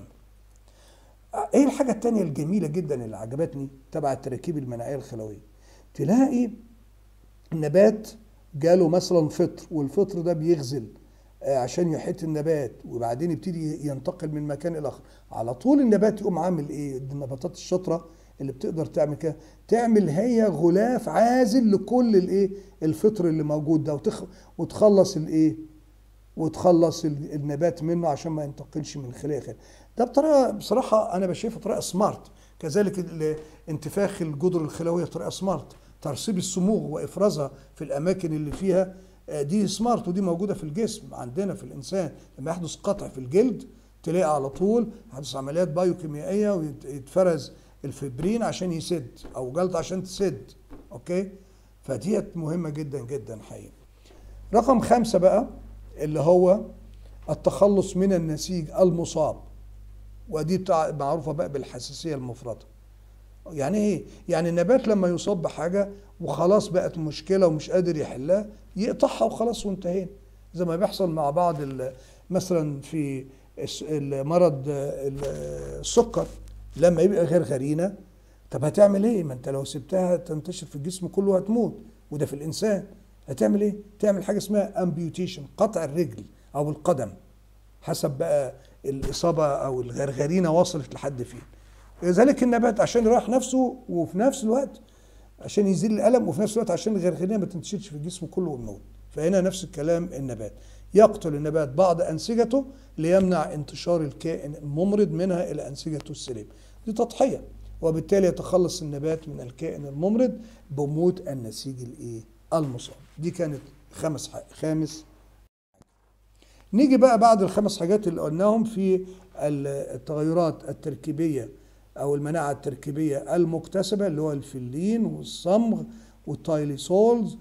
[SPEAKER 1] ايه الحاجه التانية الجميله جدا اللي عجبتني تبع التراكيب المناعيه الخلويه تلاقي النبات جاله مثلا فطر والفطر ده بيغزل آه، عشان يحيط النبات وبعدين يبتدي ينتقل من مكان الى اخر على طول النبات يقوم عامل ايه النباتات الشاطره اللي بتقدر تعمل كده تعمل هي غلاف عازل لكل الايه الفطر اللي موجود ده وتخ... وتخلص الايه وتخلص ال- النبات منه عشان ما ينتقلش من خليه خليه ده بطريقه بصراحه انا بشوفها طريقه سمارت كذلك ال- انتفاخ الجدر الخلويه طريقه سمارت ترسيب الصموغ وافرازها في الاماكن اللي فيها آه، دي سمارت ودي موجوده في الجسم عندنا في الانسان لما يحدث قطع في الجلد تلاقي على طول يحدث عمليات بايوكيميائيه ويتفرز الفبرين عشان يسد او جلد عشان تسد اوكي فديت مهمه جدا جدا حقيقي رقم خمسة بقى اللي هو التخلص من النسيج المصاب ودي بتاع معروفة بقى بالحساسية المفرطة يعني ايه؟ يعني النبات لما يصاب بحاجة وخلاص بقت مشكلة ومش قادر يحلها يقطعها وخلاص وانتهينا زي ما بيحصل مع بعض ال- مثلا في الس- المرض ال- السكر لما يبقى غرغرينة طب هتعمل ايه؟ ما انت لو سبتها تنتشر في الجسم كله هتموت وده في الانسان هتعمل ايه؟ تعمل حاجه اسمها امبيوتيشن قطع الرجل او القدم حسب بقى الاصابه او الغرغرينه وصلت لحد فين. لذلك النبات عشان يريح نفسه وفي نفس الوقت عشان يزيل الالم وفي نفس الوقت عشان الغرغرينه ما تنتشرش في الجسم كله والموت. فهنا نفس الكلام النبات يقتل النبات بعض انسجته ليمنع انتشار الكائن الممرض منها الى انسجته السليم. دي تضحيه وبالتالي يتخلص النبات من الكائن الممرض بموت النسيج الايه؟ المصاب. دي كانت خمس ح- خامس نيجي بقى بعد الخمس حاجات اللي قلناهم في ال- التغيرات التركيبيه او المناعه التركيبيه المكتسبه اللي هو الفلين والصمغ والتايليسولز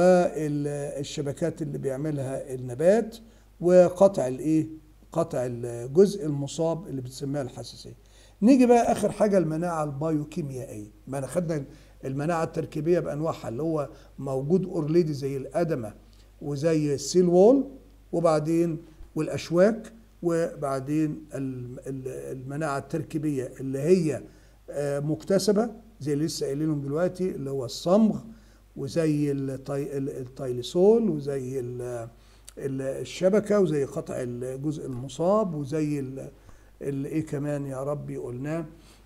[SPEAKER 1] والشبكات اللي بيعملها النبات وقطع الايه قطع الجزء المصاب اللي بتسميها الحساسيه نيجي بقى اخر حاجه المناعه البايوكيميائيه ما انا خدنا المناعه التركيبيه بانواعها اللي هو موجود اورليدي زي الادمه وزي السيل وول وبعدين والاشواك وبعدين ال- ال- المناعه التركيبيه اللي هي آه، مكتسبه زي اللي لسه قايلينهم دلوقتي اللي هو الصمغ وزي التاي- ال- التايليسول وزي ال- ال- الشبكه وزي قطع الجزء المصاب وزي ال- ال- ايه كمان يا ربي قلناه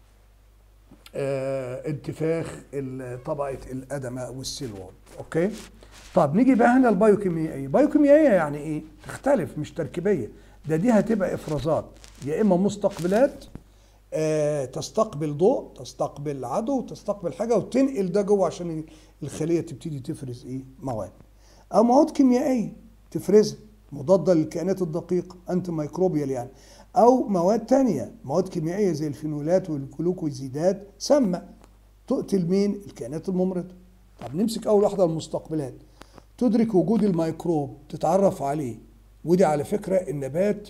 [SPEAKER 1] آه، انتفاخ ال- طبقه الادمه والسيل وول اوكي طب نيجي بقى هنا البايوكيميائيه بايوكيميائيه يعني ايه تختلف مش تركيبيه ده دي هتبقى افرازات يا اما مستقبلات آه، تستقبل ضوء تستقبل عدو تستقبل حاجه وتنقل ده جوه عشان الخليه تبتدي تفرز ايه مواد او مواد كيميائيه تفرزها مضاده للكائنات الدقيقه انتي ميكروبيال يعني او مواد تانية مواد كيميائيه زي الفينولات والجلوكوزيدات سامه تقتل مين الكائنات الممرضه طب نمسك اول واحده المستقبلات تدرك وجود الميكروب تتعرف عليه ودي على فكره النبات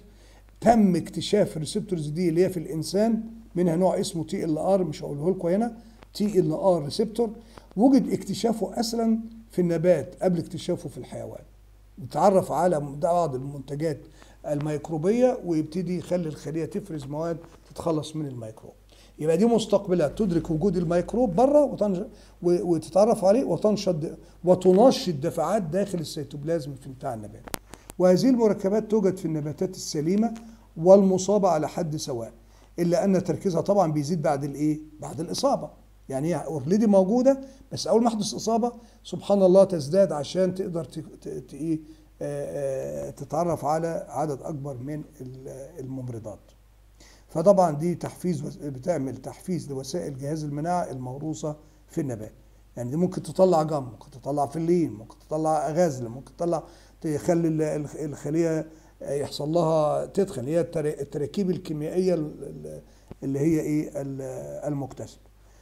[SPEAKER 1] تم اكتشاف الريسبتورز دي اللي هي في الانسان منها نوع اسمه تي ال ار مش هقوله لكم هنا تي ال ار ريسبتور وجد اكتشافه اصلا في النبات قبل اكتشافه في الحيوان يتعرف على بعض المنتجات الميكروبيه ويبتدي يخلي الخليه تفرز مواد تتخلص من الميكروب يبقى دي مستقبلات تدرك وجود الميكروب بره وتنج... و- وتتعرف عليه وتنشط وتنشط دفعات داخل السيتوبلازم في بتاع النبات وهذه المركبات توجد في النباتات السليمه والمصابه على حد سواء الا ان تركيزها طبعا بيزيد بعد الايه بعد الاصابه يعني هي اوريدي موجوده بس اول ما يحدث اصابه سبحان الله تزداد عشان تقدر ت... ت... ت... إيه؟ آه، آه، تتعرف على عدد اكبر من ال- الممرضات فطبعا دي تحفيز وس- بتعمل تحفيز لوسائل جهاز المناعه الموروثه في النبات يعني دي ممكن تطلع جم ممكن تطلع فلين ممكن تطلع غازل ممكن تطلع تخلي ال- الخ- الخليه يحصل لها تدخل هي التر- التراكيب الكيميائيه ال- ال- اللي هي ايه ال- المكتسبه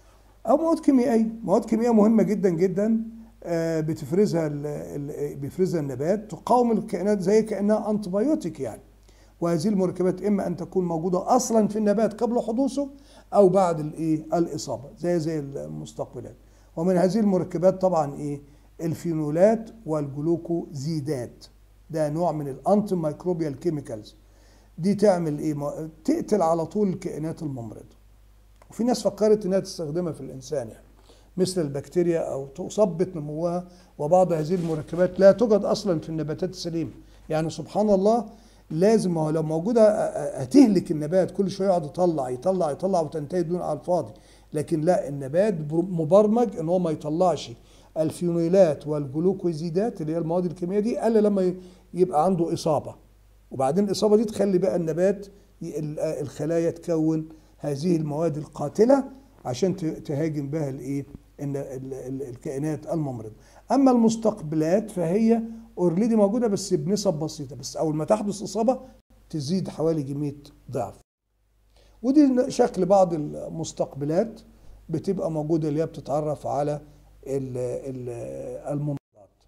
[SPEAKER 1] او مواد كيميائيه مواد كيميائيه مهمه جدا جدا آه، بتفرزها ال- ال- بيفرزها النبات تقاوم الكائنات زي كانها انتبيوتيك يعني وهذه المركبات اما ان تكون موجوده اصلا في النبات قبل حدوثه او بعد الايه الاصابه زي زي المستقبلات ومن هذه المركبات طبعا ايه الفينولات والجلوكوزيدات ده نوع من الانتي مايكروبيال كيميكالز دي تعمل ايه ما- تقتل على طول الكائنات الممرضه وفي ناس فكرت انها تستخدمها في الانسان يعني مثل البكتيريا او تثبط نموها وبعض هذه المركبات لا توجد اصلا في النباتات السليمه يعني سبحان الله لازم هو لو موجوده أ- أ- هتهلك النبات كل شويه يقعد يطلع يطلع يطلع وتنتهي دون على الفاضي لكن لا النبات بر- مبرمج ان هو ما يطلعش الفينولات والجلوكوزيدات اللي هي المواد الكيميائيه دي الا لما ي- يبقى عنده اصابه وبعدين الاصابه دي تخلي بقى النبات ي- ال- الخلايا تكون هذه المواد القاتله عشان ت- تهاجم بها الايه إن ال- ال- الكائنات الممرضه اما المستقبلات فهي اوريدي موجوده بس بنسب بسيطه بس اول ما تحدث اصابه تزيد حوالي 100 ضعف ودي شكل بعض المستقبلات بتبقى موجوده اللي هي بتتعرف على ال- ال- الممرضات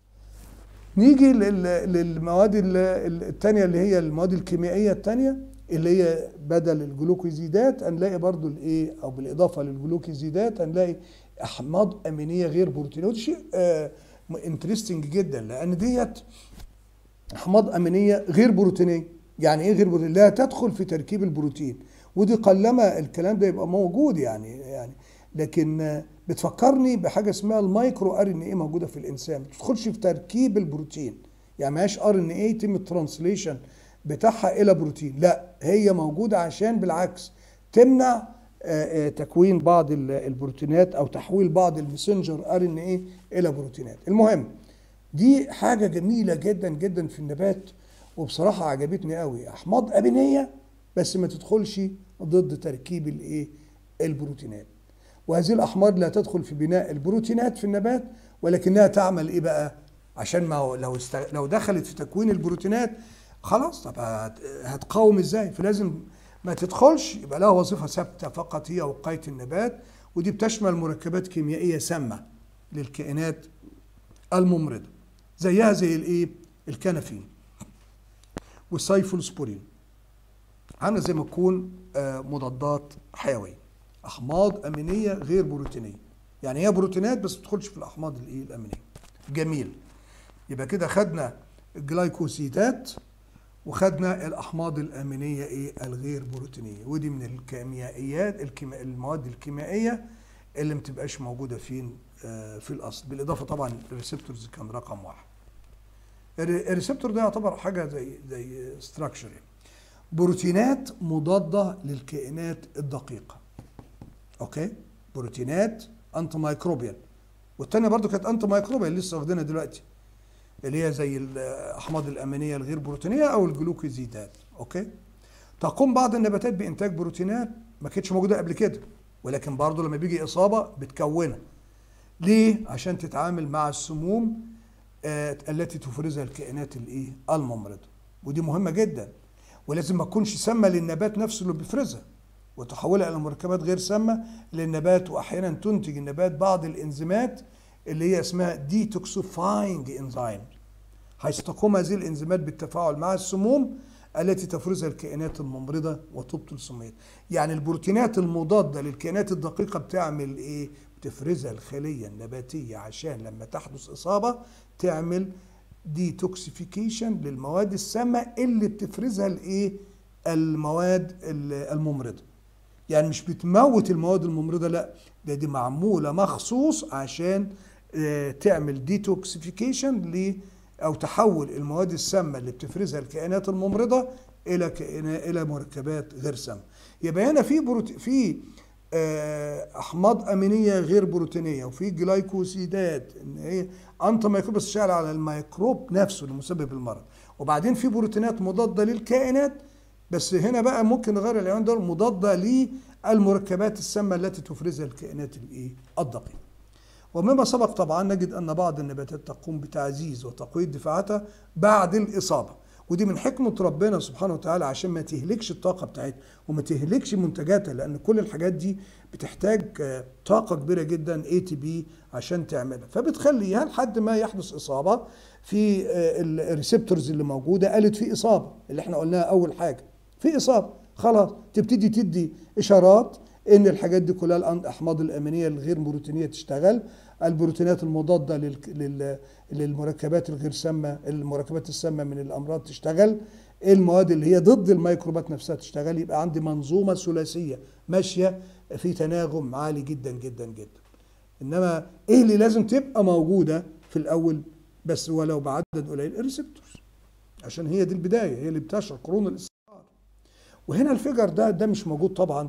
[SPEAKER 1] نيجي لل- للمواد ال- ال- التانية اللي هي المواد الكيميائية التانية اللي هي بدل الجلوكوزيدات هنلاقي برضو الايه او بالاضافة للجلوكوزيدات هنلاقي احماض امينية غير بروتينية وده شيء انترستنج جدا لان ديت احماض امينيه غير بروتينيه يعني ايه غير بروتينيه لا تدخل في تركيب البروتين ودي قلما الكلام ده يبقى موجود يعني يعني لكن آه، بتفكرني بحاجه اسمها المايكرو ار ان ايه موجوده في الانسان ما بتدخلش في تركيب البروتين يعني ماهياش ار ان ايه يتم الترانسليشن بتاعها الى بروتين لا هي موجوده عشان بالعكس تمنع آه، آه، تكوين بعض ال- البروتينات او تحويل بعض المسنجر ار ان ايه الى بروتينات المهم دي حاجة جميلة جدا جدا في النبات وبصراحة عجبتني قوي أحماض أمينية بس ما تدخلش ضد تركيب الإيه البروتينات وهذه الأحماض لا تدخل في بناء البروتينات في النبات ولكنها تعمل إيه بقى عشان ما هو لو است... لو دخلت في تكوين البروتينات خلاص طب هت... هتقاوم ازاي فلازم ما تدخلش يبقى لها وظيفة ثابتة فقط هي وقاية النبات ودي بتشمل مركبات كيميائية سامة للكائنات الممرضة زيها زي الايه الكنافين والسايفولسبورين عامله زي ما تكون آه، مضادات حيويه احماض امينيه غير بروتينيه يعني هي بروتينات بس ما بتدخلش في الاحماض الايه الامينيه جميل يبقى كده خدنا الجلايكوسيدات وخدنا الاحماض الامينيه ايه الغير بروتينيه ودي من الكيميائيات الكيما المواد الكيميائيه اللي ما بتبقاش موجوده فين آه في الاصل بالاضافه طبعا الريسبتورز كان رقم واحد الري- الريسبتور ده يعتبر حاجه زي زي ستراكشر يعني بروتينات مضاده للكائنات الدقيقه اوكي بروتينات انتي مايكروبيال والتانية برضو كانت انتي مايكروبيال لسه واخدينها دلوقتي اللي هي زي الاحماض الامينيه الغير بروتينيه او الجلوكوزيدات اوكي تقوم بعض النباتات بانتاج بروتينات ما كانتش موجوده قبل كده ولكن برضو لما بيجي اصابه بتكونها ليه عشان تتعامل مع السموم آه التي تفرزها الكائنات الايه الممرضه ودي مهمه جدا ولازم ما تكونش سامه للنبات نفسه اللي بيفرزها وتحولها الى مركبات غير سامه للنبات واحيانا تنتج النبات بعض الانزيمات اللي هي اسمها ديتوكسيفاينج انزيم حيث تقوم هذه الانزيمات بالتفاعل مع السموم التي تفرزها الكائنات الممرضه وتبطل سميتها يعني البروتينات المضاده للكائنات الدقيقه بتعمل ايه بتفرزها الخليه النباتيه عشان لما تحدث اصابه تعمل ديتوكسيفيكيشن للمواد السامه اللي بتفرزها الايه المواد الممرضه يعني مش بتموت المواد الممرضه لا ده دي معموله مخصوص عشان تعمل ديتوكسيفيكيشن ل او تحول المواد السامه اللي بتفرزها الكائنات الممرضه الى كائنات الى مركبات غير سامه يبقى هنا في بروت في احماض امينيه غير بروتينيه وفي جلايكوسيدات ان هي انت ميكروب بس شغال على الميكروب نفسه اللي مسبب المرض وبعدين في بروتينات مضاده للكائنات بس هنا بقى ممكن نغير العنوان ده مضاده للمركبات السامه التي تفرزها الكائنات الايه الدقيقه ومما سبق طبعا نجد ان بعض النباتات تقوم بتعزيز وتقويه دفاعاتها بعد الاصابه ودي من حكمه ربنا سبحانه وتعالى عشان ما تهلكش الطاقه بتاعتها وما تهلكش منتجاتها لان كل الحاجات دي بتحتاج طاقه كبيره جدا اي تي بي عشان تعملها فبتخليها لحد ما يحدث اصابه في الريسبتورز اللي موجوده قالت في اصابه اللي احنا قلناها اول حاجه في اصابه خلاص تبتدي تدي اشارات ان الحاجات دي كلها الاحماض الامينيه الغير بروتينيه تشتغل البروتينات المضاده لل... للمركبات الغير سامه المركبات السامه من الامراض تشتغل المواد اللي هي ضد الميكروبات نفسها تشتغل يبقى عندي منظومه ثلاثيه ماشيه في تناغم عالي جدا جدا جدا انما ايه اللي لازم تبقى موجوده في الاول بس ولو بعدد قليل الريسبتورز عشان هي دي البدايه هي اللي بتشعر قرون الاستقرار وهنا الفيجر ده ده مش موجود طبعا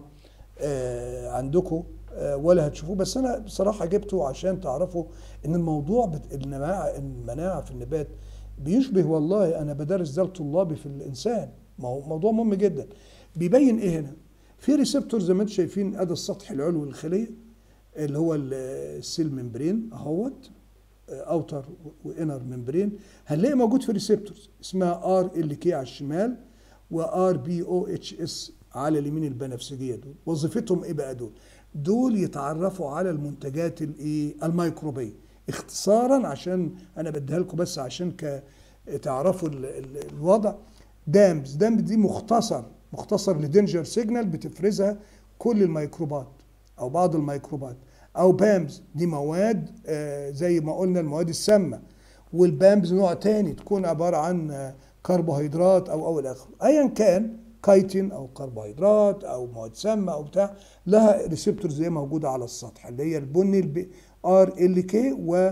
[SPEAKER 1] آه عندكم آه ولا هتشوفوه بس انا بصراحه جبته عشان تعرفوا ان الموضوع بت... المناعه المناعه في النبات بيشبه والله انا بدرس ده لطلابي في الانسان موضوع مهم جدا بيبين ايه هنا في ريسبتور زي ما انتم شايفين ادي السطح العلوي للخليه اللي هو السيل ممبرين اهوت اوتر وانر ممبرين هنلاقي موجود في ريسبتورز اسمها ار ال كي على الشمال وار بي او اتش اس على اليمين البنفسجيه دول وظيفتهم ايه بقى دول دول يتعرفوا على المنتجات الايه الميكروبيه اختصارا عشان انا بديها لكم بس عشان ك تعرفوا ال ال الوضع دامز دامز دي مختصر مختصر لدينجر سيجنال بتفرزها كل الميكروبات او بعض الميكروبات او بامز دي مواد آه زي ما قلنا المواد السامه والبامز نوع تاني تكون عباره عن آه كربوهيدرات او او الى اخره ايا كان كايتين او كربوهيدرات او مواد سامه او بتاع لها ريسبتور زي موجوده على السطح اللي هي البني البي ار ال كي و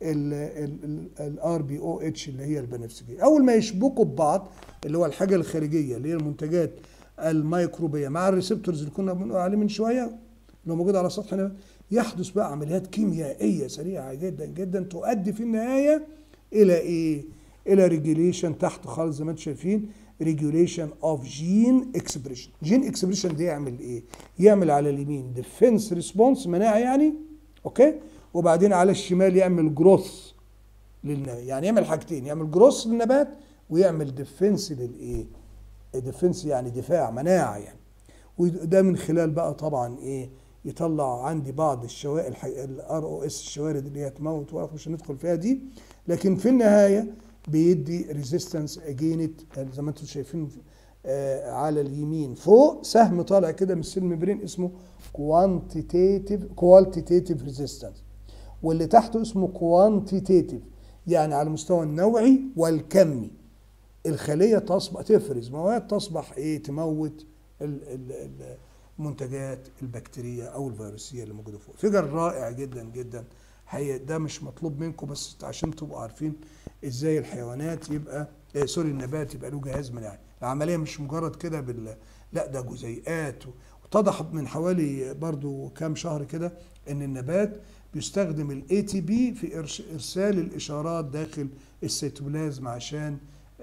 [SPEAKER 1] الار بي او اتش اللي هي البنفسجيه اول ما يشبكوا ببعض اللي هو الحاجه الخارجيه اللي هي المنتجات الميكروبيه مع الريسبتورز اللي كنا بنقول عليه من شويه اللي موجود على سطح يحدث بقى عمليات كيميائيه سريعه جدا جدا تؤدي في النهايه الى ايه؟ الى ريجوليشن تحت خالص زي ما انتم شايفين ريجوليشن اوف جين اكسبريشن جين اكسبريشن ده يعمل ايه يعمل على اليمين ديفنس ريسبونس مناعه يعني اوكي وبعدين على الشمال يعمل جروث للنبات يعني يعمل حاجتين يعمل جروث للنبات ويعمل ديفنس للايه ديفنس يعني دفاع مناعه يعني وده من خلال بقى طبعا ايه يطلع عندي بعض الشوائب الار او اس الشوارد اللي هي تموت مش هندخل فيها دي لكن في النهايه بيدي ريزيستنس اجينت زي ما انتم شايفين آه على اليمين فوق سهم طالع كده من السيل ممبرين اسمه كوانتيتيف كوالتيتيف ريزيستنس واللي تحته اسمه كوانتيتيف يعني على المستوى النوعي والكمي الخليه تصبح تفرز مواد تصبح ايه تموت ال ال المنتجات البكتيريه او الفيروسيه اللي موجوده فوق فيجر رائع جدا جدا هي ده مش مطلوب منكم بس عشان تبقوا عارفين ازاي الحيوانات يبقى إيه سوري النبات يبقى له جهاز مناعي العمليه مش مجرد كده بال لا ده جزيئات واتضح من حوالي برضو كام شهر كده ان النبات بيستخدم الاي تي بي في ارسال الاشارات داخل السيتوبلازم عشان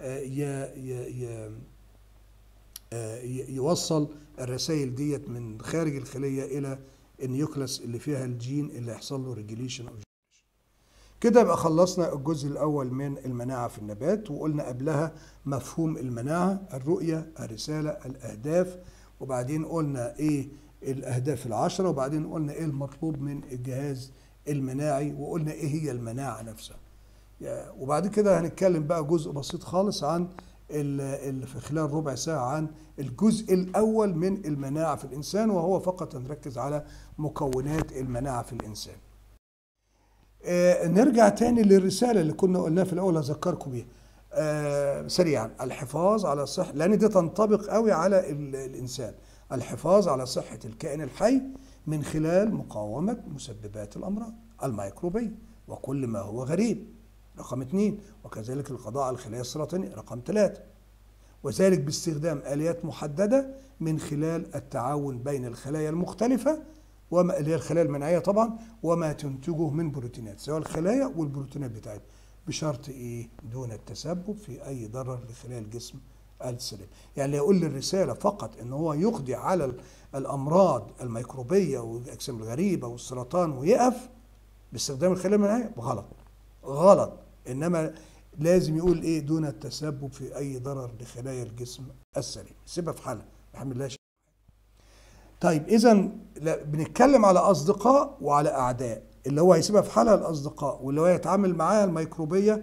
[SPEAKER 1] يوصل الرسائل ديت من خارج الخليه الى النيوكلس اللي فيها الجين اللي هيحصل له ريجوليشن او كده يبقى خلصنا الجزء الاول من المناعه في النبات وقلنا قبلها مفهوم المناعه الرؤيه الرساله الاهداف وبعدين قلنا ايه الاهداف العشره وبعدين قلنا ايه المطلوب من الجهاز المناعي وقلنا ايه هي المناعه نفسها وبعد كده هنتكلم بقى جزء بسيط خالص عن اللي في خلال ربع ساعة عن الجزء الأول من المناعة في الإنسان وهو فقط هنركز على مكونات المناعة في الإنسان آه نرجع تاني للرسالة اللي كنا قلناها في الأول أذكركم بيها آه سريعا الحفاظ على صحة لأن دي تنطبق قوي على الإنسان الحفاظ على صحة الكائن الحي من خلال مقاومة مسببات الأمراض الميكروبية وكل ما هو غريب رقم اثنين وكذلك القضاء على الخلايا السرطانية رقم ثلاثة وذلك باستخدام آليات محددة من خلال التعاون بين الخلايا المختلفة وما اللي هي الخلايا المناعية طبعا وما تنتجه من بروتينات سواء الخلايا والبروتينات بتاعتها بشرط ايه دون التسبب في اي ضرر لخلايا الجسم السليم يعني يقول لي الرسالة فقط ان هو يقضي على الامراض الميكروبية والاجسام الغريبة والسرطان ويقف باستخدام الخلايا المناعية غلط غلط انما لازم يقول ايه دون التسبب في اي ضرر لخلايا الجسم السليم سيبها في حالها الحمد لله طيب اذا بنتكلم على اصدقاء وعلى اعداء اللي هو هيسيبها في حالها الاصدقاء واللي هو يتعامل معاها الميكروبيه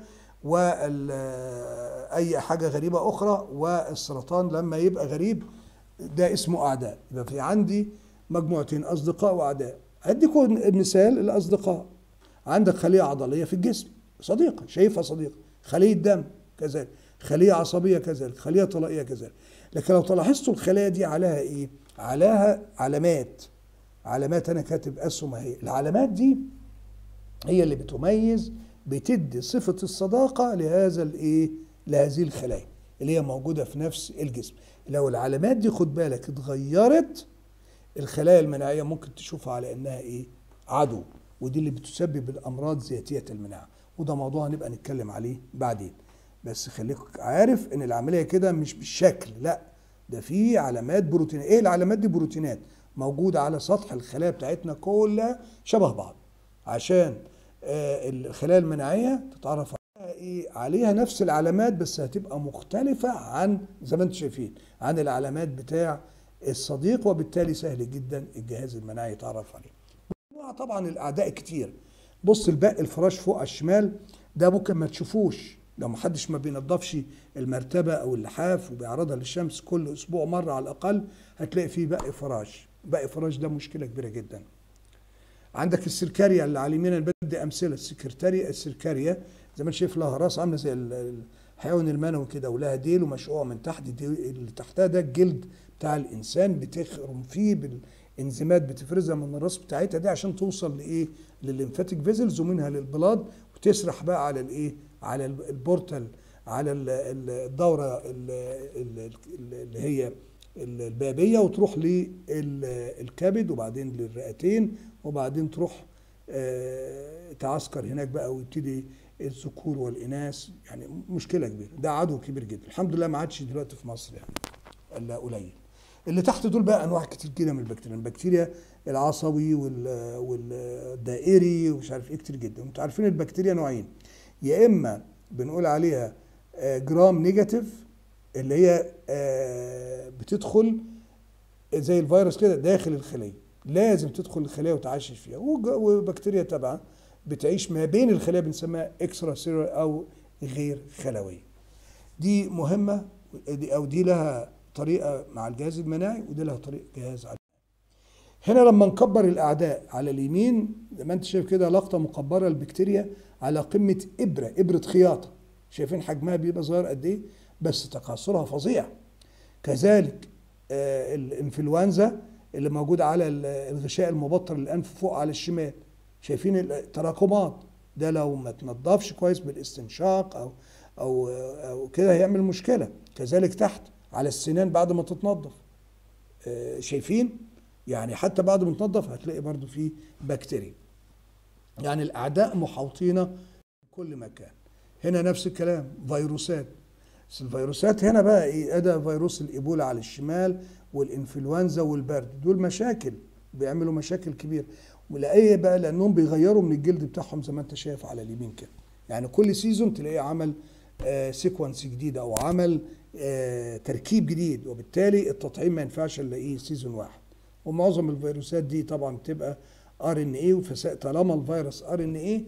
[SPEAKER 1] واي حاجه غريبه اخرى والسرطان لما يبقى غريب ده اسمه اعداء يبقى في عندي مجموعتين اصدقاء واعداء اديكم مثال الاصدقاء عندك خليه عضليه في الجسم صديقه شايفها صديقه خليه دم كذلك خليه عصبيه كذلك خليه طلائيه كذلك لكن لو تلاحظتوا الخلايا دي عليها ايه عليها علامات علامات انا كاتب اسهم اهي العلامات دي هي اللي بتميز بتدي صفه الصداقه لهذا الايه لهذه الخلايا اللي هي موجوده في نفس الجسم لو العلامات دي خد بالك اتغيرت الخلايا المناعيه ممكن تشوفها على انها ايه عدو ودي اللي بتسبب الامراض ذاتيه المناعه وده موضوع هنبقى نتكلم عليه بعدين بس خليك عارف ان العمليه كده مش بالشكل لا ده في علامات بروتين ايه العلامات دي بروتينات موجوده على سطح الخلايا بتاعتنا كلها شبه بعض عشان آه الخلايا المناعيه تتعرف عليها ايه عليها نفس العلامات بس هتبقى مختلفه عن زي ما انتم شايفين عن العلامات بتاع الصديق وبالتالي سهل جدا الجهاز المناعي يتعرف عليه طبعا الاعداء كتير بص الباقي الفراش فوق على الشمال ده ممكن ما تشوفوش لو محدش ما بينضفش المرتبه او اللحاف وبيعرضها للشمس كل اسبوع مره على الاقل هتلاقي فيه باقي فراش باقي فراش ده مشكله كبيره جدا عندك السركاريا اللي على اليمين انا بدي امثله السكرتاريا السركاريا زي ما انت شايف لها راس عامله زي الحيوان المنوي كده ولها ديل ومشقوقه من تحت دي اللي تحتها ده الجلد بتاع الانسان بتخرم فيه بالانزيمات بتفرزها من الراس بتاعتها دي عشان توصل لايه للليمفاتيك فيزلز ومنها للبلاد وتسرح بقى على الايه على البورتال على الدوره اللي هي البابيه وتروح للكبد وبعدين للرئتين وبعدين تروح تعسكر هناك بقى ويبتدي الذكور والاناث يعني مشكله كبيره ده عدو كبير جدا الحمد لله ما عادش دلوقتي في مصر يعني الا قليل اللي تحت دول بقى انواع كتير جدا من البكتيريا البكتيريا العصبي والدائري ومش عارف ايه كتير جدا انتوا عارفين البكتيريا نوعين يا اما بنقول عليها جرام نيجاتيف اللي هي بتدخل زي الفيروس كده داخل الخليه لازم تدخل الخليه وتعشش فيها وبكتيريا تبعها بتعيش ما بين الخلايا بنسميها اكسترا سيلولر او غير خلويه دي مهمه دي او دي لها طريقه مع الجهاز المناعي ودي لها طريقه جهاز على هنا لما نكبر الاعداء على اليمين زي ما انت شايف كده لقطه مكبره البكتيريا على قمه ابره ابره خياطه شايفين حجمها بيبقى صغير قد ايه بس تكاثرها فظيع كذلك آه الانفلونزا اللي موجود على الغشاء المبطر للانف فوق على الشمال شايفين التراكمات ده لو ما تنضفش كويس بالاستنشاق او او او كده هيعمل مشكله كذلك تحت على السنان بعد ما تتنضف آه شايفين يعني حتى بعد ما تنضف هتلاقي برضو فيه بكتيريا يعني الاعداء محاوطين في كل مكان هنا نفس الكلام فيروسات بس الفيروسات هنا بقى ايه ادى فيروس الايبولا على الشمال والانفلونزا والبرد دول مشاكل بيعملوا مشاكل كبيره ولايه بقى لانهم بيغيروا من الجلد بتاعهم زي ما انت شايف على اليمين كده يعني كل سيزون تلاقيه عمل آه سيكونس جديد او عمل آه تركيب جديد وبالتالي التطعيم ما ينفعش نلاقيه سيزون واحد ومعظم الفيروسات دي طبعا بتبقى ار ان ايه طالما الفيروس ار ان ايه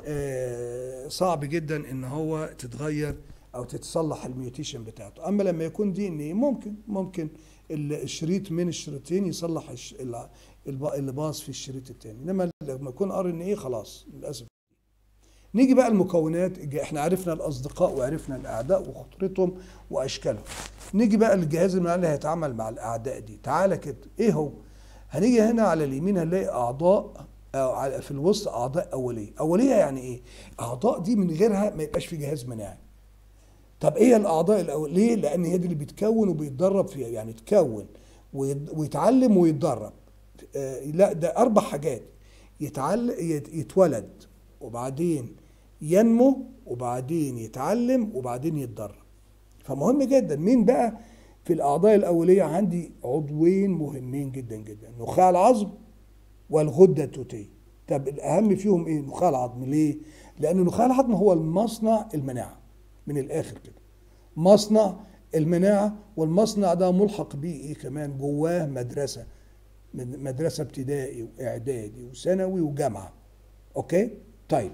[SPEAKER 1] صعب جدا ان هو تتغير او تتصلح الميوتيشن بتاعته اما لما يكون دي ان ايه ممكن ممكن الشريط من الشريطين يصلح اللي باظ في الشريط الثاني انما لما يكون ار ان ايه خلاص للاسف نيجي بقى المكونات احنا عرفنا الاصدقاء وعرفنا الاعداء وخطورتهم واشكالهم نيجي بقى للجهاز المناعي اللي هيتعامل مع الاعداء دي تعالى كده ايه هو هنيجي هنا على اليمين هنلاقي اعضاء أو في الوسط اعضاء اوليه اوليه يعني ايه اعضاء دي من غيرها ما يبقاش في جهاز مناعي طب ايه الاعضاء الاوليه ليه لان هي دي اللي بيتكون وبيتدرب فيها يعني يتكون ويتعلم ويتدرب آه لا ده اربع حاجات يتعلم يتولد وبعدين ينمو وبعدين يتعلم وبعدين يتدرب فمهم جدا مين بقى في الاعضاء الاوليه عندي عضوين مهمين جدا جدا نخاع العظم والغده التوتيه طب الاهم فيهم ايه نخاع العظم ليه لان نخاع العظم هو المصنع المناعه من الاخر كده مصنع المناعه والمصنع ده ملحق بيه ايه كمان جواه مدرسه مدرسه ابتدائي واعدادي وثانوي وجامعه اوكي طيب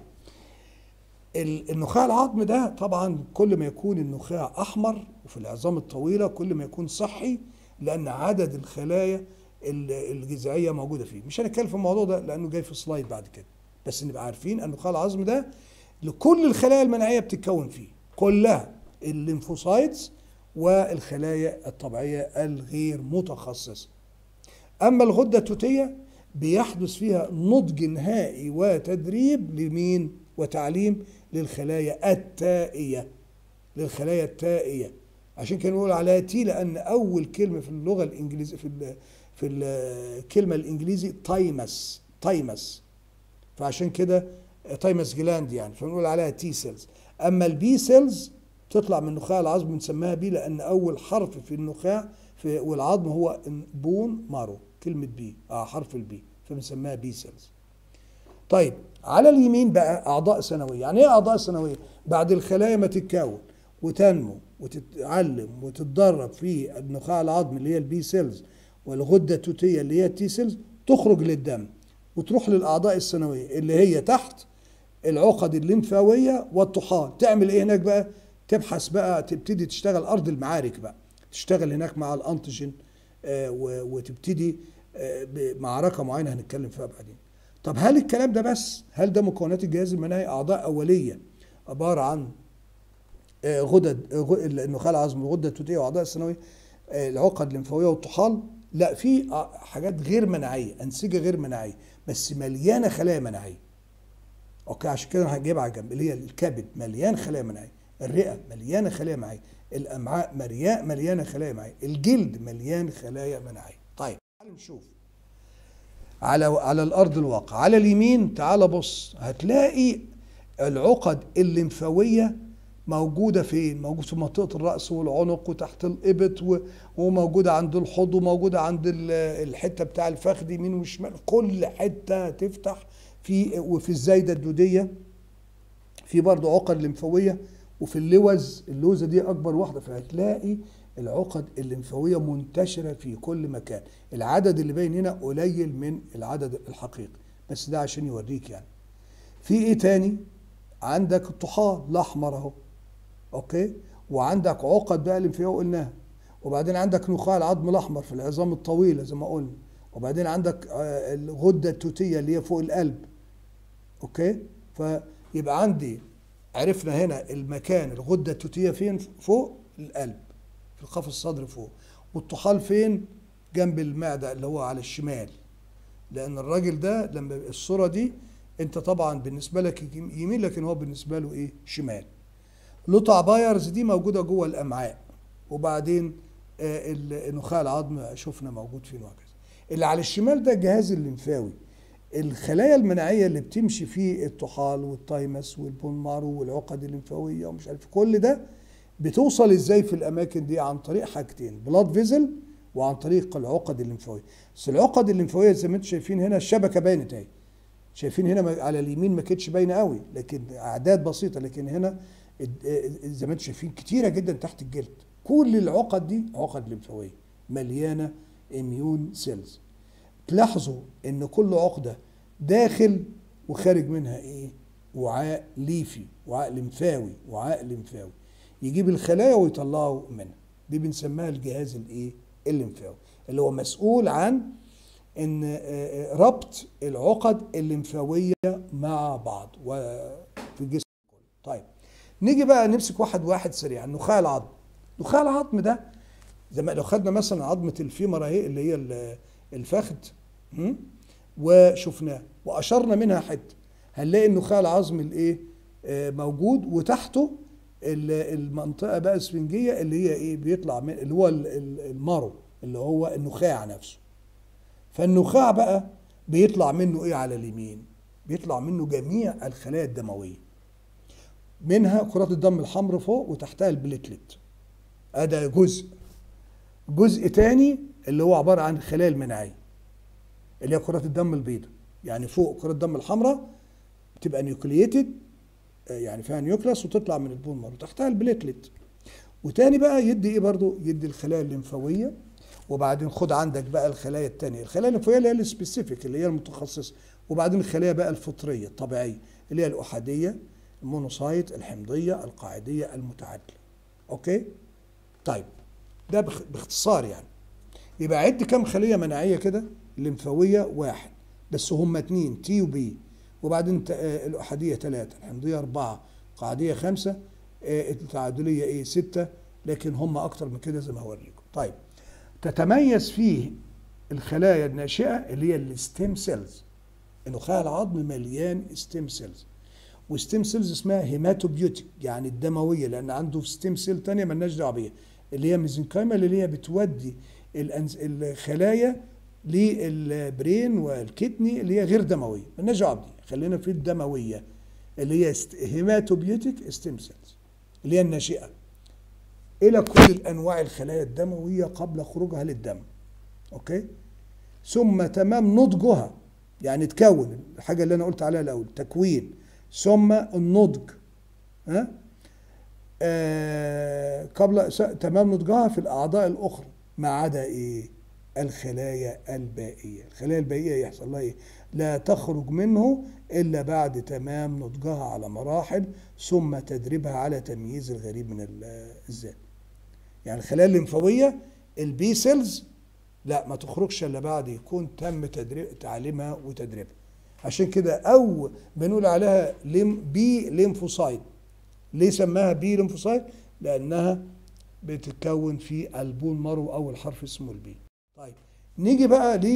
[SPEAKER 1] النخاع العظم ده طبعا كل ما يكون النخاع احمر وفي العظام الطويله كل ما يكون صحي لان عدد الخلايا الجذعيه موجوده فيه مش هنتكلم في الموضوع ده لانه جاي في سلايد بعد كده بس نبقى عارفين ان نخاع العظم ده لكل الخلايا المناعيه بتتكون فيه كلها الليمفوسايتس والخلايا الطبيعيه الغير متخصصه اما الغده التوتيه بيحدث فيها نضج نهائي وتدريب لمين وتعليم للخلايا التائيه للخلايا التائيه عشان كده نقول عليها تي لان اول كلمه في اللغه الانجليزيه في ال في الكلمه الانجليزي تايمس تايمس فعشان كده تايمس جلاند يعني فنقول عليها تي سيلز اما البي سيلز تطلع من نخاع العظم بنسميها بي لان اول حرف في النخاع في والعظم هو بون مارو كلمه بي اه حرف البي فبنسميها بي سيلز طيب على اليمين بقى اعضاء ثانويه يعني ايه اعضاء ثانويه بعد الخلايا ما تتكون وتنمو وتتعلم وتتدرب في النخاع العظمي اللي هي البي سيلز والغده التوتيه اللي هي التي سيلز تخرج للدم وتروح للاعضاء الثانويه اللي هي تحت العقد الليمفاويه والطحال تعمل ايه هناك بقى تبحث بقى تبتدي تشتغل ارض المعارك بقى تشتغل هناك مع الانتيجين آه وتبتدي آه بمعركه معينه هنتكلم فيها بعدين طب هل الكلام ده بس هل ده مكونات الجهاز المناعي اعضاء اوليه عباره عن آه غدد النخاع العظمي الغده التوتيه واعضاء الثانويه العقد الليمفاويه والطحال لا في حاجات غير مناعيه انسجه غير مناعيه بس مليانه خلايا مناعيه اوكي عشان كده انا هجيبها على جنب اللي هي الكبد مليان خلايا مناعيه الرئه مليانه خلايا مناعيه الامعاء مليان مليانه خلايا مناعيه الجلد مليان خلايا مناعيه طيب تعال نشوف على على الارض الواقع على اليمين تعال بص هتلاقي العقد الليمفاويه موجوده فين موجود في منطقه الراس والعنق وتحت الابط وموجوده عند الحوض وموجوده عند الحته بتاع الفخذ يمين وشمال كل حته تفتح في وفي الزايده الدوديه في برضه عقد لمفاويه وفي اللوز اللوزه دي اكبر واحده فهتلاقي العقد الليمفاويه منتشره في كل مكان العدد اللي باين هنا قليل من العدد الحقيقي بس ده عشان يوريك يعني في ايه تاني عندك الطحال الاحمر اهو اوكي وعندك عقد بقى الليمفاويه قلناها وبعدين عندك نخاع العظم الاحمر في العظام الطويله زي ما قلنا وبعدين عندك آه، الغده التوتيه اللي هي فوق القلب اوكي فيبقى عندي عرفنا هنا المكان الغده التوتيه فين فوق القلب في القفص الصدري فوق والطحال فين جنب المعده اللي هو على الشمال لان الراجل ده لما الصوره دي انت طبعا بالنسبه لك يمين لكن هو بالنسبه له ايه شمال لوطع بايرز دي موجوده جوه الامعاء وبعدين آه، ال- النخاع العظم شفنا موجود فين وهكذا اللي على الشمال ده الجهاز الليمفاوي الخلايا المناعيه اللي بتمشي فيه الطحال والتايمس والبون مارو والعقد الليمفاويه ومش عارف كل ده بتوصل ازاي في الاماكن دي عن طريق حاجتين بلاد فيزل وعن طريق العقد الليمفاويه بس العقد الليمفاويه زي ما انتم شايفين هنا الشبكه باينه اهي شايفين هنا ما- على اليمين ما كانتش باينه قوي لكن اعداد بسيطه لكن هنا الد- آه، زي ما انتم شايفين كتيره جدا تحت الجلد كل العقد دي عقد ليمفاويه مليانه اميون سيلز تلاحظوا ان كل عقده داخل وخارج منها ايه وعاء ليفي وعاء لمفاوي وعاء لمفاوي يجيب الخلايا ويطلعه منها دي بنسميها الجهاز الايه الليمفاوي اللي هو مسؤول عن ان آه، آه، ربط العقد الليمفاويه مع بعض وفي الجسم كله طيب نيجي بقى نمسك واحد واحد سريعا نخاع العظم نخاع العظم ده زي ما لو خدنا مثلا عظمه الفيمر اهي اللي هي ال- الفخذ م? وشفناه واشرنا منها حته هنلاقي النخاع العظم الايه آه، موجود وتحته ال- المنطقه بقى السفنجيه اللي هي ايه بيطلع من اللي هو ال- ال- المارو اللي هو النخاع نفسه فالنخاع بقى بيطلع منه ايه على اليمين بيطلع منه جميع الخلايا الدمويه منها كرات الدم الحمراء فوق وتحتها البليتلت هذا جزء جزء تاني اللي هو عباره عن الخلايا المناعيه اللي هي كرات الدم البيضاء يعني فوق كرات الدم الحمراء بتبقى نيوكلييتد يعني فيها نيوكلاس وتطلع من البون مارو وتحتها البليتلت وتاني بقى يدي ايه برضو يدي الخلايا الليمفاويه وبعدين خد عندك بقى الخلايا التانية الخلايا الليمفاويه اللي هي السبيسيفيك اللي هي المتخصصه وبعدين الخلايا بقى الفطريه الطبيعيه اللي هي الاحاديه المونوسايت الحمضيه القاعديه المتعادله اوكي طيب ده باخ- باختصار يعني يبقى عد كام خليه مناعيه كده الليمفاويه واحد بس هم اتنين تي وبي وبعدين ت- آه، الاحاديه ثلاثه الحمضيه اربعه قاعديه خمسه آه، التعادليه ايه سته لكن هم اكتر من كده زي ما هوريكم طيب تتميز فيه الخلايا الناشئه اللي هي الستيم سيلز النخاع العظم مليان ستيم سيلز وستيم سيلز اسمها هيماتوبيوتيك يعني الدمويه لان عنده ستيم سيل تانية مالناش دعوه بيها اللي هي ميزنكايما اللي هي بتودي الأنز... الخلايا للبرين والكدني اللي هي غير دمويه مالناش دعوه بدي خلينا في الدمويه اللي هي ست... هيماتوبيوتيك ستيم سيلز اللي هي الناشئه الى كل الانواع الخلايا الدمويه قبل خروجها للدم اوكي ثم تمام نضجها يعني تكون الحاجه اللي انا قلت عليها الاول تكوين ثم النضج ها آه قبل س- تمام نضجها في الاعضاء الاخرى ما عدا ايه الخلايا البائيه الخلايا البائيه يحصل لها ايه لا تخرج منه الا بعد تمام نضجها على مراحل ثم تدريبها على تمييز الغريب من ال- الذات يعني الخلايا الليمفاويه البي سيلز لا ما تخرجش الا بعد يكون تم تدريب تعليمها وتدريبها عشان كده او بنقول عليها ليم بي ليمفوسايت ليه سماها بي ليمفوسايت لانها بتتكون في البون مارو او الحرف اسمه البي طيب نيجي بقى ل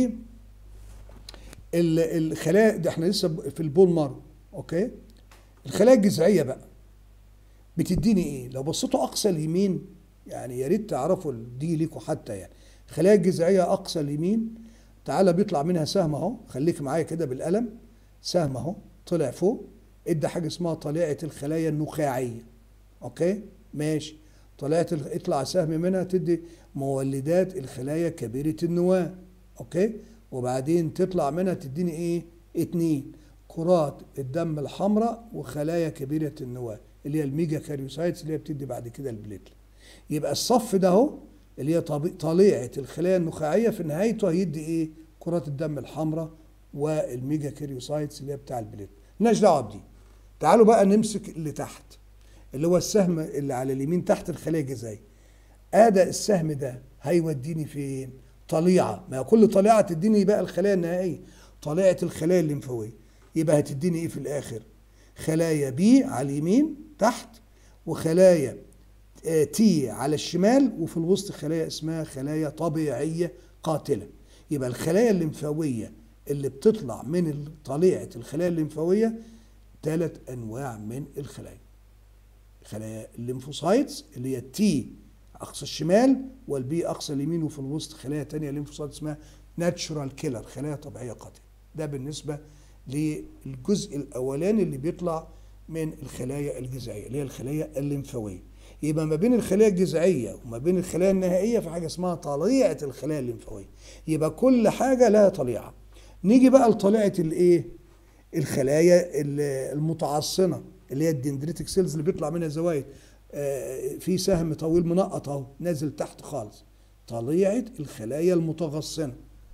[SPEAKER 1] ال- الخلايا ده احنا لسه في البون مارو اوكي الخلايا الجذعيه بقى بتديني ايه لو بصيتوا اقصى اليمين يعني يا ريت تعرفوا دي ليكوا حتى يعني الخلايا الجذعيه اقصى اليمين تعالى بيطلع منها سهم اهو خليك معايا كده بالقلم سهم اهو طلع فوق ادى حاجه اسمها طليعه الخلايا النخاعيه اوكي ماشي طلعت ال- اطلع سهم منها تدي مولدات الخلايا كبيره النواه اوكي وبعدين تطلع منها تديني ايه اتنين كرات الدم الحمراء وخلايا كبيره النواه اللي هي الميجا كاريوسايتس اللي هي بتدي بعد كده البليتلت يبقى الصف ده اهو اللي هي طبي- طليعه الخلايا النخاعيه في نهايته هيدي ايه كرات الدم الحمراء والميجا كاريوسايتس اللي هي بتاع البليت مالناش دعوه بدي تعالوا بقى نمسك اللي تحت اللي هو السهم اللي على اليمين تحت الخلايا الجذعيه ادى السهم ده هيوديني فين طليعه ما كل طليعه تديني بقى الخلايا النهائيه طليعه الخلايا الليمفاويه يبقى هتديني ايه في الاخر خلايا بي على اليمين تحت وخلايا آه، تي على الشمال وفي الوسط خلايا اسمها خلايا طبيعيه قاتله يبقى الخلايا الليمفاويه اللي بتطلع من طليعه الخلايا الليمفاويه ثلاث انواع من الخلايا خلايا الليمفوسايتس اللي هي التي اقصى الشمال والبي اقصى اليمين وفي الوسط خلايا تانية ليمفوسايت اسمها ناتشورال كيلر خلايا طبيعيه قاتله ده بالنسبه للجزء الاولاني اللي بيطلع من الخلايا الجذعيه اللي هي الخلايا الليمفاويه يبقى ما بين الخلايا الجذعيه وما بين الخلايا النهائيه في حاجه اسمها طليعه الخلايا الليمفاويه يبقى كل حاجه لها طليعه نيجي بقى لطليعه الايه الخلايا ال- المتعصنه اللي هي الدندريتك سيلز اللي بيطلع منها زوايد آه، في سهم طويل منقط اهو نازل تحت خالص طليعه الخلايا المتغصنه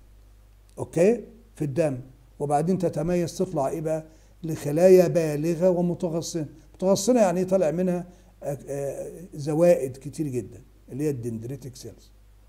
[SPEAKER 1] اوكي في الدم وبعدين تتميز تطلع ايه بقى لخلايا بالغه ومتغصنه متغصنه يعني إيه؟ طالع منها آه، آه، زوائد كتير جدا اللي هي الدندريتك سيلز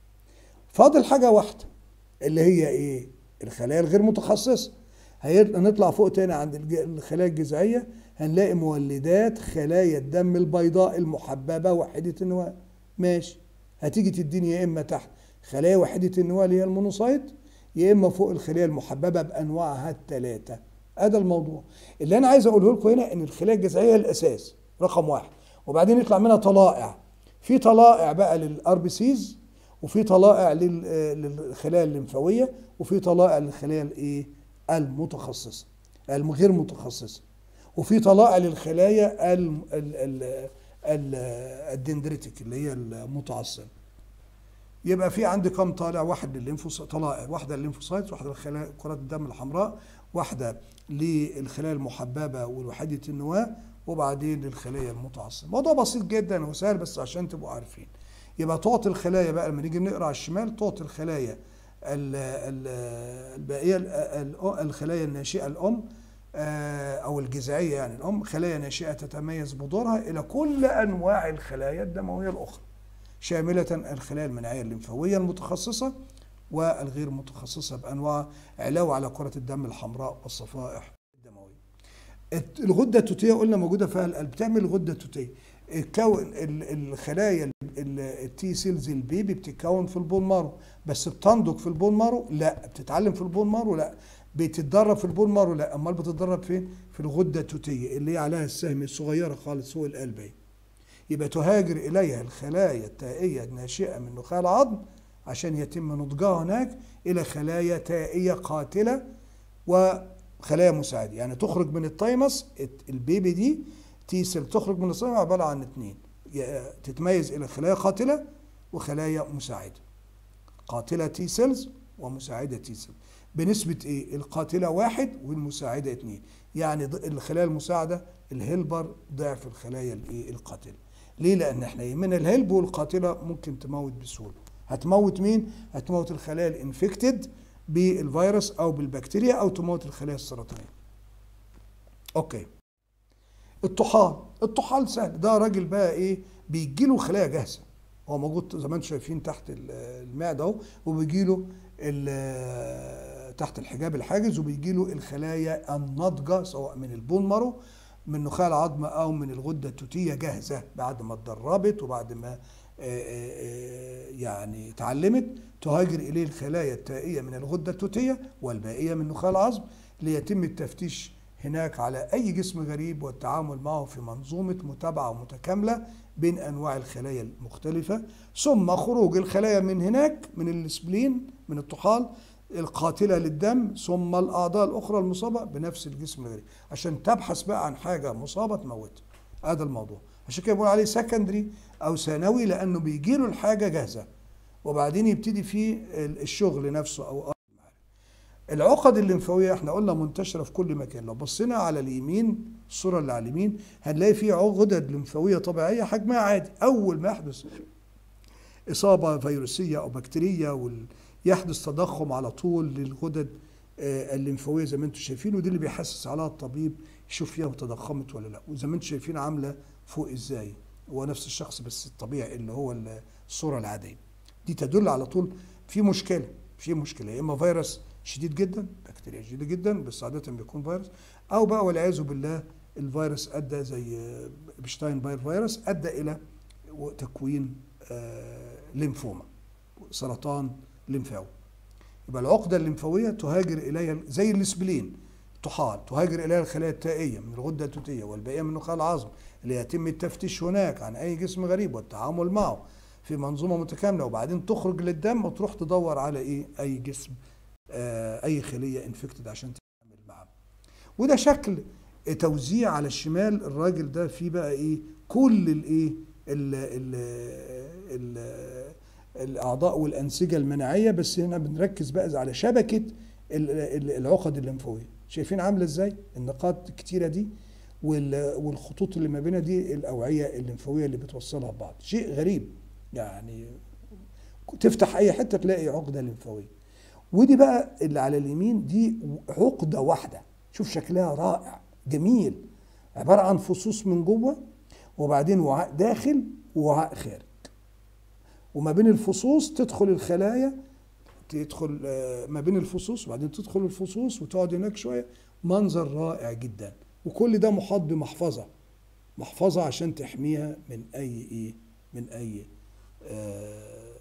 [SPEAKER 1] فاضل حاجه واحده اللي هي ايه الخلايا الغير متخصصه هيط- هنطلع فوق تاني عند الج- الخلايا الجذعيه هنلاقي مولدات خلايا الدم البيضاء المحببه وحيده النواة ماشي هتيجي تديني يا اما تحت خلايا وحيده النواة اللي هي المونوسايت يا اما فوق الخلايا المحببه بانواعها الثلاثه هذا الموضوع اللي انا عايز اقوله لكم هنا ان الخلايا الجذعيه هي الاساس رقم واحد وبعدين يطلع منها طلائع في طلائع بقى للار بي سيز وفي طلائع لل- آه، للخلايا الليمفاويه وفي طلائع للخلايا الايه المتخصصه الغير متخصصه وفي طلائع للخلايا ال- ال- ال- ال- الدندريتك اللي هي المتعصبه يبقى في عندي كم طالع واحد للليمفوس طلائع واحده للليمفوسايتس واحده للخلايا كرات الدم الحمراء واحده للخلايا المحببه والوحيده النواه وبعدين للخلايا المتعصبه موضوع بسيط جدا وسهل بس عشان تبقوا عارفين يبقى تعطي الخلايا بقى لما نيجي نقرا على الشمال تعطي الخلايا ال- ال- الباقيه ال- ال- الخلايا الناشئه الام آه، او الجذعيه يعني الام خلايا ناشئه تتميز بدورها الى كل انواع الخلايا الدمويه الاخرى شامله الخلايا المناعيه الليمفاويه المتخصصه والغير متخصصه بانواع علاوه على كره الدم الحمراء والصفائح الدمويه. الت- الغده التوتيه قلنا موجوده فيها القلب بتعمل الغده التوتيه الكون ال- الخلايا ال- التي سيلز البيبي بتتكون في البون مارو بس بتنضج في البون مارو لا بتتعلم في البون مارو لا بتتدرب في البون مارو لا امال بتتدرب فين في الغده التوتيه اللي هي عليها السهم الصغيره خالص هو القلب اهي يبقى تهاجر اليها الخلايا التائيه الناشئه من نخاع العظم عشان يتم نضجها هناك الى خلايا تائيه قاتله وخلايا مساعده يعني تخرج من التايمس البيبي دي تي سيل تخرج من الصنع عباره عن اثنين تتميز الى خلايا قاتله وخلايا مساعده قاتله تي سيلز ومساعده تي سيل بنسبه ايه القاتله واحد والمساعده اثنين يعني ض- الخلايا المساعده الهيلبر ضعف الخلايا الايه القاتله ليه لان احنا يهمنا الهيلب والقاتله ممكن تموت بسهوله هتموت مين هتموت الخلايا الانفكتد بالفيروس او بالبكتيريا او تموت الخلايا السرطانيه اوكي الطحال الطحال سهل ده راجل بقى ايه بيجي له خلايا جاهزه هو موجود زي ما انتم شايفين تحت ال- المعده اهو وبيجي له ال- تحت الحجاب الحاجز وبيجي له الخلايا الناضجه سواء من البون مارو من نخاع العظم او من الغده التوتيه جاهزه بعد ما اتدربت وبعد ما آه، آه، آه، يعني اتعلمت تهاجر اليه الخلايا التائيه من الغده التوتيه والباقيه من نخاع العظم ليتم التفتيش هناك على اي جسم غريب والتعامل معه في منظومه متابعه متكامله بين انواع الخلايا المختلفه ثم خروج الخلايا من هناك من السبلين من الطحال القاتله للدم ثم الاعضاء الاخرى المصابه بنفس الجسم الغريب عشان تبحث بقى عن حاجه مصابه تموتها هذا الموضوع عشان كده بقول عليه سكندري او ثانوي لانه بيجي له الحاجه جاهزه وبعدين يبتدي فيه الشغل نفسه او العقد الليمفاويه احنا قلنا منتشره في كل مكان لو بصينا على اليمين الصوره اللي على اليمين هنلاقي في غدد ليمفاويه طبيعيه حجمها عادي اول ما يحدث اصابه فيروسيه او بكتيريه وال- يحدث تضخم على طول للغدد آه، الليمفاويه زي ما انتم شايفين ودي اللي بيحسس عليها الطبيب يشوف فيها تضخمت ولا لا وزي ما انتم شايفين عامله فوق ازاي هو نفس الشخص بس الطبيعي اللي هو الصوره العاديه دي تدل على طول في مشكله في مشكله يا اما فيروس شديد جدا بكتيريا شديده جدا بس عاده بيكون فيروس او بقى والعياذ بالله الفيروس ادى زي بشتاين باير فيروس ادى الى تكوين آه، ليمفوما سرطان ليمفاوي يبقى العقده الليمفاويه تهاجر اليها زي الاسبلين طحال تهاجر اليها الخلايا التائيه من الغده التوتيه والباقيه من نخاع العظم اللي يتم التفتيش هناك عن اي جسم غريب والتعامل معه في منظومه متكامله وبعدين تخرج للدم وتروح تدور على ايه اي جسم آه اي خليه انفكتد عشان تتعامل معاه وده شكل توزيع على الشمال الراجل ده فيه بقى ايه كل الايه ال ال ال الاعضاء والانسجه المناعيه بس هنا بنركز بقى على شبكه العقد الليمفاويه شايفين عامله ازاي النقاط الكتيره دي والخطوط اللي ما بينها دي الاوعيه الليمفاويه اللي بتوصلها ببعض شيء غريب يعني تفتح اي حته تلاقي عقده ليمفاويه ودي بقى اللي على اليمين دي عقده واحده شوف شكلها رائع جميل عباره عن فصوص من جوه وبعدين وعاء داخل ووعاء خارج وما بين الفصوص تدخل الخلايا تدخل ما بين الفصوص وبعدين تدخل الفصوص وتقعد هناك شويه منظر رائع جدا وكل ده محاط بمحفظه محفظه عشان تحميها من اي ايه من اي آه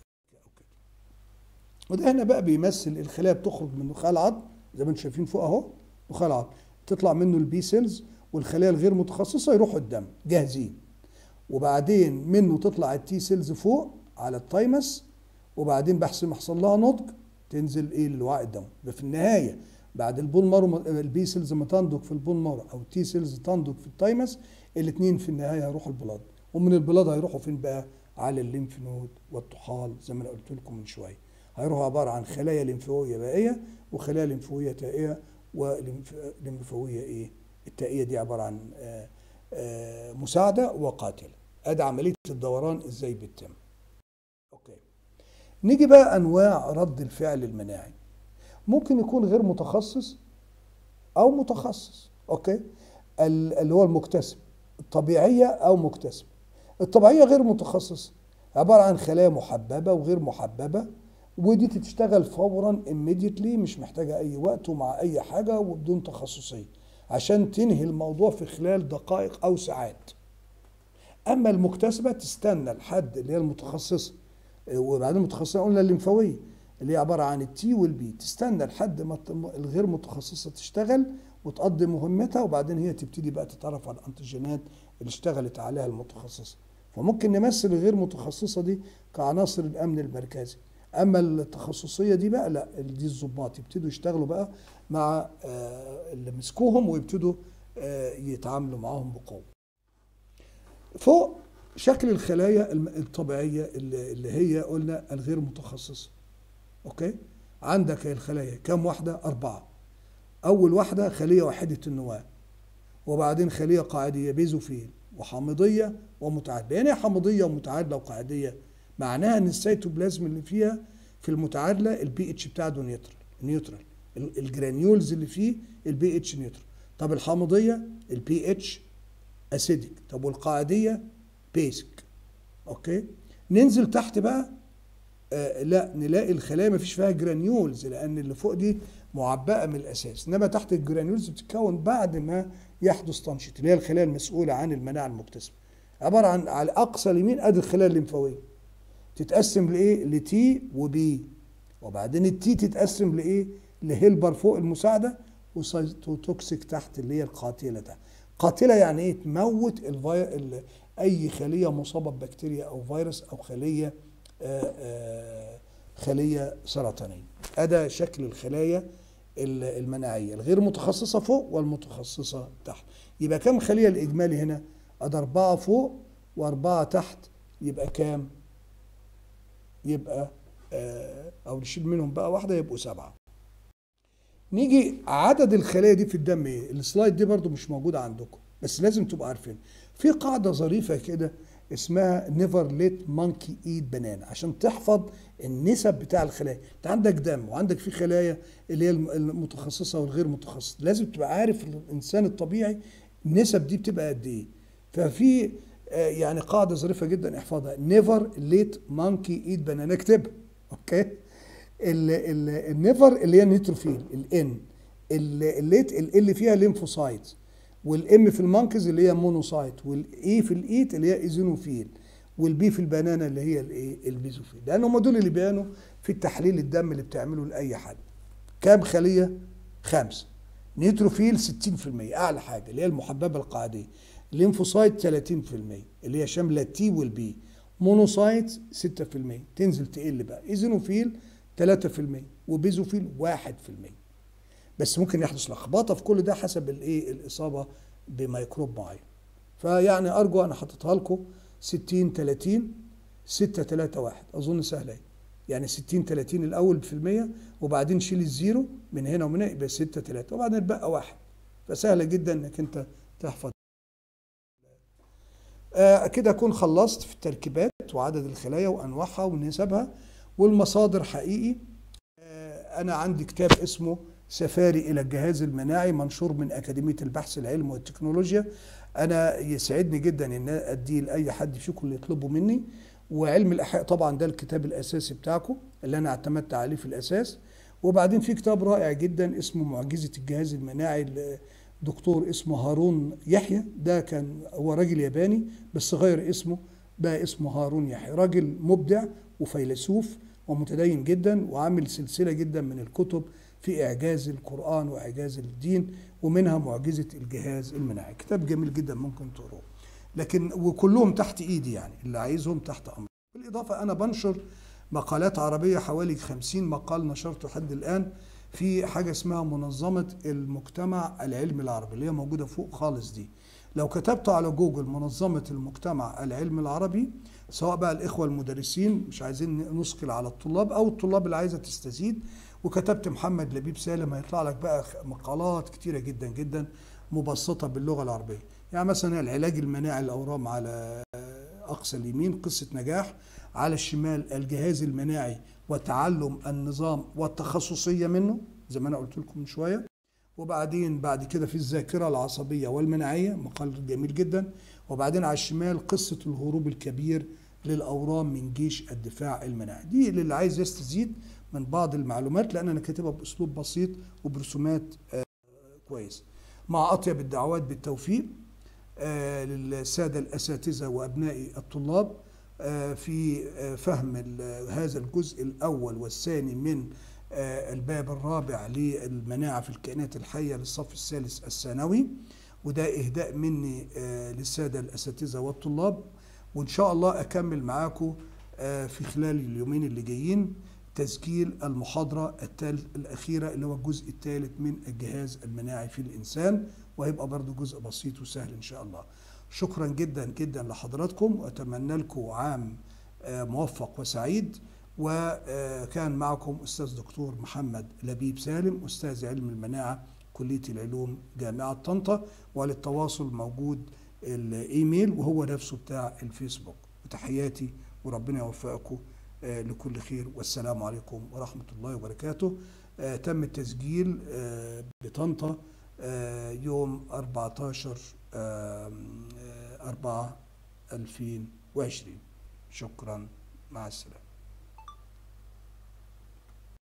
[SPEAKER 1] وده هنا بقى بيمثل الخلايا بتخرج من نخاع العظم زي ما انتم شايفين فوق اهو نخاع العظم تطلع منه البي سيلز والخلايا الغير متخصصه يروحوا الدم جاهزين وبعدين منه تطلع التي سيلز فوق على التايمس وبعدين بحسب ما حصل لها نضج تنزل ايه لوعاء الدم في النهايه بعد البون مارو البي سيلز ما تنضج في البون مارو او التي سيلز تنضج في التايمس الاثنين في النهايه هيروحوا البلاد ومن البلاد هيروحوا فين بقى على الليمف نود والطحال زي ما انا قلت لكم من شويه هيروحوا عباره عن خلايا ليمفاويه بائيه وخلايا ليمفاويه تائيه وليمفاويه ايه التائيه دي عباره عن آآ آآ مساعده وقاتله ادي عمليه الدوران ازاي بتتم اوكي نيجي بقى انواع رد الفعل المناعي ممكن يكون غير متخصص او متخصص اوكي اللي هو المكتسب الطبيعيه او مكتسب الطبيعيه غير متخصص عباره عن خلايا محببه وغير محببه ودي تشتغل فورا immediately مش محتاجه اي وقت ومع اي حاجه وبدون تخصصيه عشان تنهي الموضوع في خلال دقائق او ساعات اما المكتسبه تستنى لحد اللي هي المتخصصه وبعدين المتخصصه قلنا الليمفاويه اللي هي عباره عن التي والبي تستنى لحد ما الغير متخصصه تشتغل وتقضي مهمتها وبعدين هي تبتدي بقى تتعرف على الانتيجينات اللي اشتغلت عليها المتخصصه فممكن نمثل الغير متخصصه دي كعناصر الامن المركزي اما التخصصيه دي بقى لا دي الظباط يبتدوا يشتغلوا بقى مع اللي مسكوهم ويبتدوا يتعاملوا معاهم بقوه فوق شكل الخلايا الطبيعيه اللي هي قلنا الغير متخصصه اوكي عندك الخلايا كم واحده اربعه اول واحده خليه واحده النواه وبعدين خليه قاعديه بيزوفيل وحامضيه ومتعادله يعني حامضيه ومتعادله وقاعديه معناها ان السيتوبلازم اللي فيها في المتعادله البي اتش بتاعته نيوترال نيوترال الجرانيولز اللي فيه البي اتش نيوترال طب الحامضيه البي اتش اسيديك طب والقاعديه بيسك اوكي ننزل تحت بقى آه لا نلاقي الخلايا ما فيش فيها جرانيولز لان اللي فوق دي معبأة من الاساس انما تحت الجرانيولز بتتكون بعد ما يحدث تنشيط اللي هي الخلايا المسؤوله عن المناعه المكتسبه عباره عن على اقصى اليمين ادي الخلايا الليمفاويه تتقسم لايه لتي وبي وبعدين التي تتقسم لايه لهيلبر فوق المساعده وسيتوتوكسيك تحت اللي هي القاتله تحت قاتله يعني ايه تموت الفي... اي خليه مصابه ببكتيريا او فيروس او خليه آآ آآ خليه سرطانيه هذا شكل الخلايا المناعيه الغير متخصصه فوق والمتخصصه تحت يبقى كم خليه الاجمالي هنا ادي اربعه فوق واربعه تحت يبقى كام يبقى او نشيل منهم بقى واحده يبقوا سبعه نيجي عدد الخلايا دي في الدم ايه السلايد دي برضو مش موجوده عندكم بس لازم تبقوا عارفين في قاعده ظريفه كده اسمها نيفر ليت مونكي ايت بنانا عشان تحفظ النسب بتاع الخلايا انت عندك دم وعندك في خلايا اللي هي المتخصصه والغير متخصصه لازم تبقى عارف الانسان الطبيعي النسب دي بتبقى قد ايه ففي آه، يعني قاعده ظريفه جدا احفظها نيفر ليت مونكي ايت بنانا اكتبها اوكي النيفر اللي هي النيتروفيل الان الليت اللي فيها ليمفوسايت والام في المانكز اللي هي مونوسايت والاي في الايت اللي هي ايزينوفيل والبي في البنانا اللي هي الايه البيزوفيل لان هم دول اللي بيانوا في التحليل الدم اللي بتعمله لاي حد كام خليه خمسه نيتروفيل 60% اعلى حاجه اللي هي المحببه القاعديه ليمفوسايت 30% اللي هي شامله التي والبي مونوسايت 6% تنزل تقل بقى ايزينوفيل 3% وبيزوفيل 1% بس ممكن يحدث لخبطه في كل ده حسب الايه الاصابه بميكروب معين فيعني ارجو انا حاططها لكم 60 30 6 3 1 اظن سهله يعني 60 30 الاول في المية وبعدين شيل الزيرو من هنا ومن هنا يبقى 6 3 وبعدين يتبقى واحد فسهله جدا انك انت تحفظ آه كده اكون خلصت في التركيبات وعدد الخلايا وانواعها ونسبها والمصادر حقيقي آه انا عندي كتاب اسمه سفاري الى الجهاز المناعي منشور من اكاديميه البحث العلمي والتكنولوجيا انا يسعدني جدا ان اديه لاي حد فيكم اللي يطلبه مني وعلم الاحياء طبعا ده الكتاب الاساسي بتاعكم اللي انا اعتمدت عليه في الاساس وبعدين في كتاب رائع جدا اسمه معجزه الجهاز المناعي دكتور اسمه هارون يحيى ده كان هو راجل ياباني بس غير اسمه بقى اسمه هارون يحيى راجل مبدع وفيلسوف ومتدين جدا وعامل سلسله جدا من الكتب في اعجاز القران واعجاز الدين ومنها معجزه الجهاز المناعي كتاب جميل جدا ممكن تقروه لكن وكلهم تحت ايدي يعني اللي عايزهم تحت امر بالاضافه انا بنشر مقالات عربيه حوالي 50 مقال نشرته لحد الان في حاجه اسمها منظمه المجتمع العلمي العربي اللي هي موجوده فوق خالص دي لو كتبت على جوجل منظمه المجتمع العلمي العربي سواء بقى الاخوه المدرسين مش عايزين نثقل على الطلاب او الطلاب اللي عايزه تستزيد وكتبت محمد لبيب سالم هيطلع لك بقى مقالات كتيره جدا جدا مبسطه باللغه العربيه يعني مثلا العلاج المناعي الاورام على اقصى اليمين قصه نجاح على الشمال الجهاز المناعي وتعلم النظام والتخصصيه منه زي ما انا قلت لكم من شويه وبعدين بعد كده في الذاكره العصبيه والمناعيه مقال جميل جدا وبعدين على الشمال قصه الهروب الكبير للاورام من جيش الدفاع المناعي دي للي عايز يستزيد من بعض المعلومات لان انا كاتبها باسلوب بسيط وبرسومات آه كويس مع اطيب الدعوات بالتوفيق آه للساده الاساتذه وابناء الطلاب آه في فهم هذا الجزء الاول والثاني من الباب الرابع للمناعه في الكائنات الحيه للصف الثالث الثانوي وده اهداء مني للساده الاساتذه والطلاب وان شاء الله اكمل معاكم في خلال اليومين اللي جايين تسجيل المحاضرة الأخيرة اللي هو الجزء الثالث من الجهاز المناعي في الإنسان وهيبقى برضو جزء بسيط وسهل إن شاء الله شكرا جدا جدا لحضراتكم وأتمنى لكم عام موفق وسعيد وكان معكم أستاذ دكتور محمد لبيب سالم أستاذ علم المناعة كلية العلوم جامعة طنطا وللتواصل موجود الإيميل وهو نفسه بتاع الفيسبوك وتحياتي وربنا يوفقكم لكل خير والسلام عليكم ورحمة الله وبركاته آه تم التسجيل آه بطنطا آه يوم 14 4 2020 شكرا مع السلامة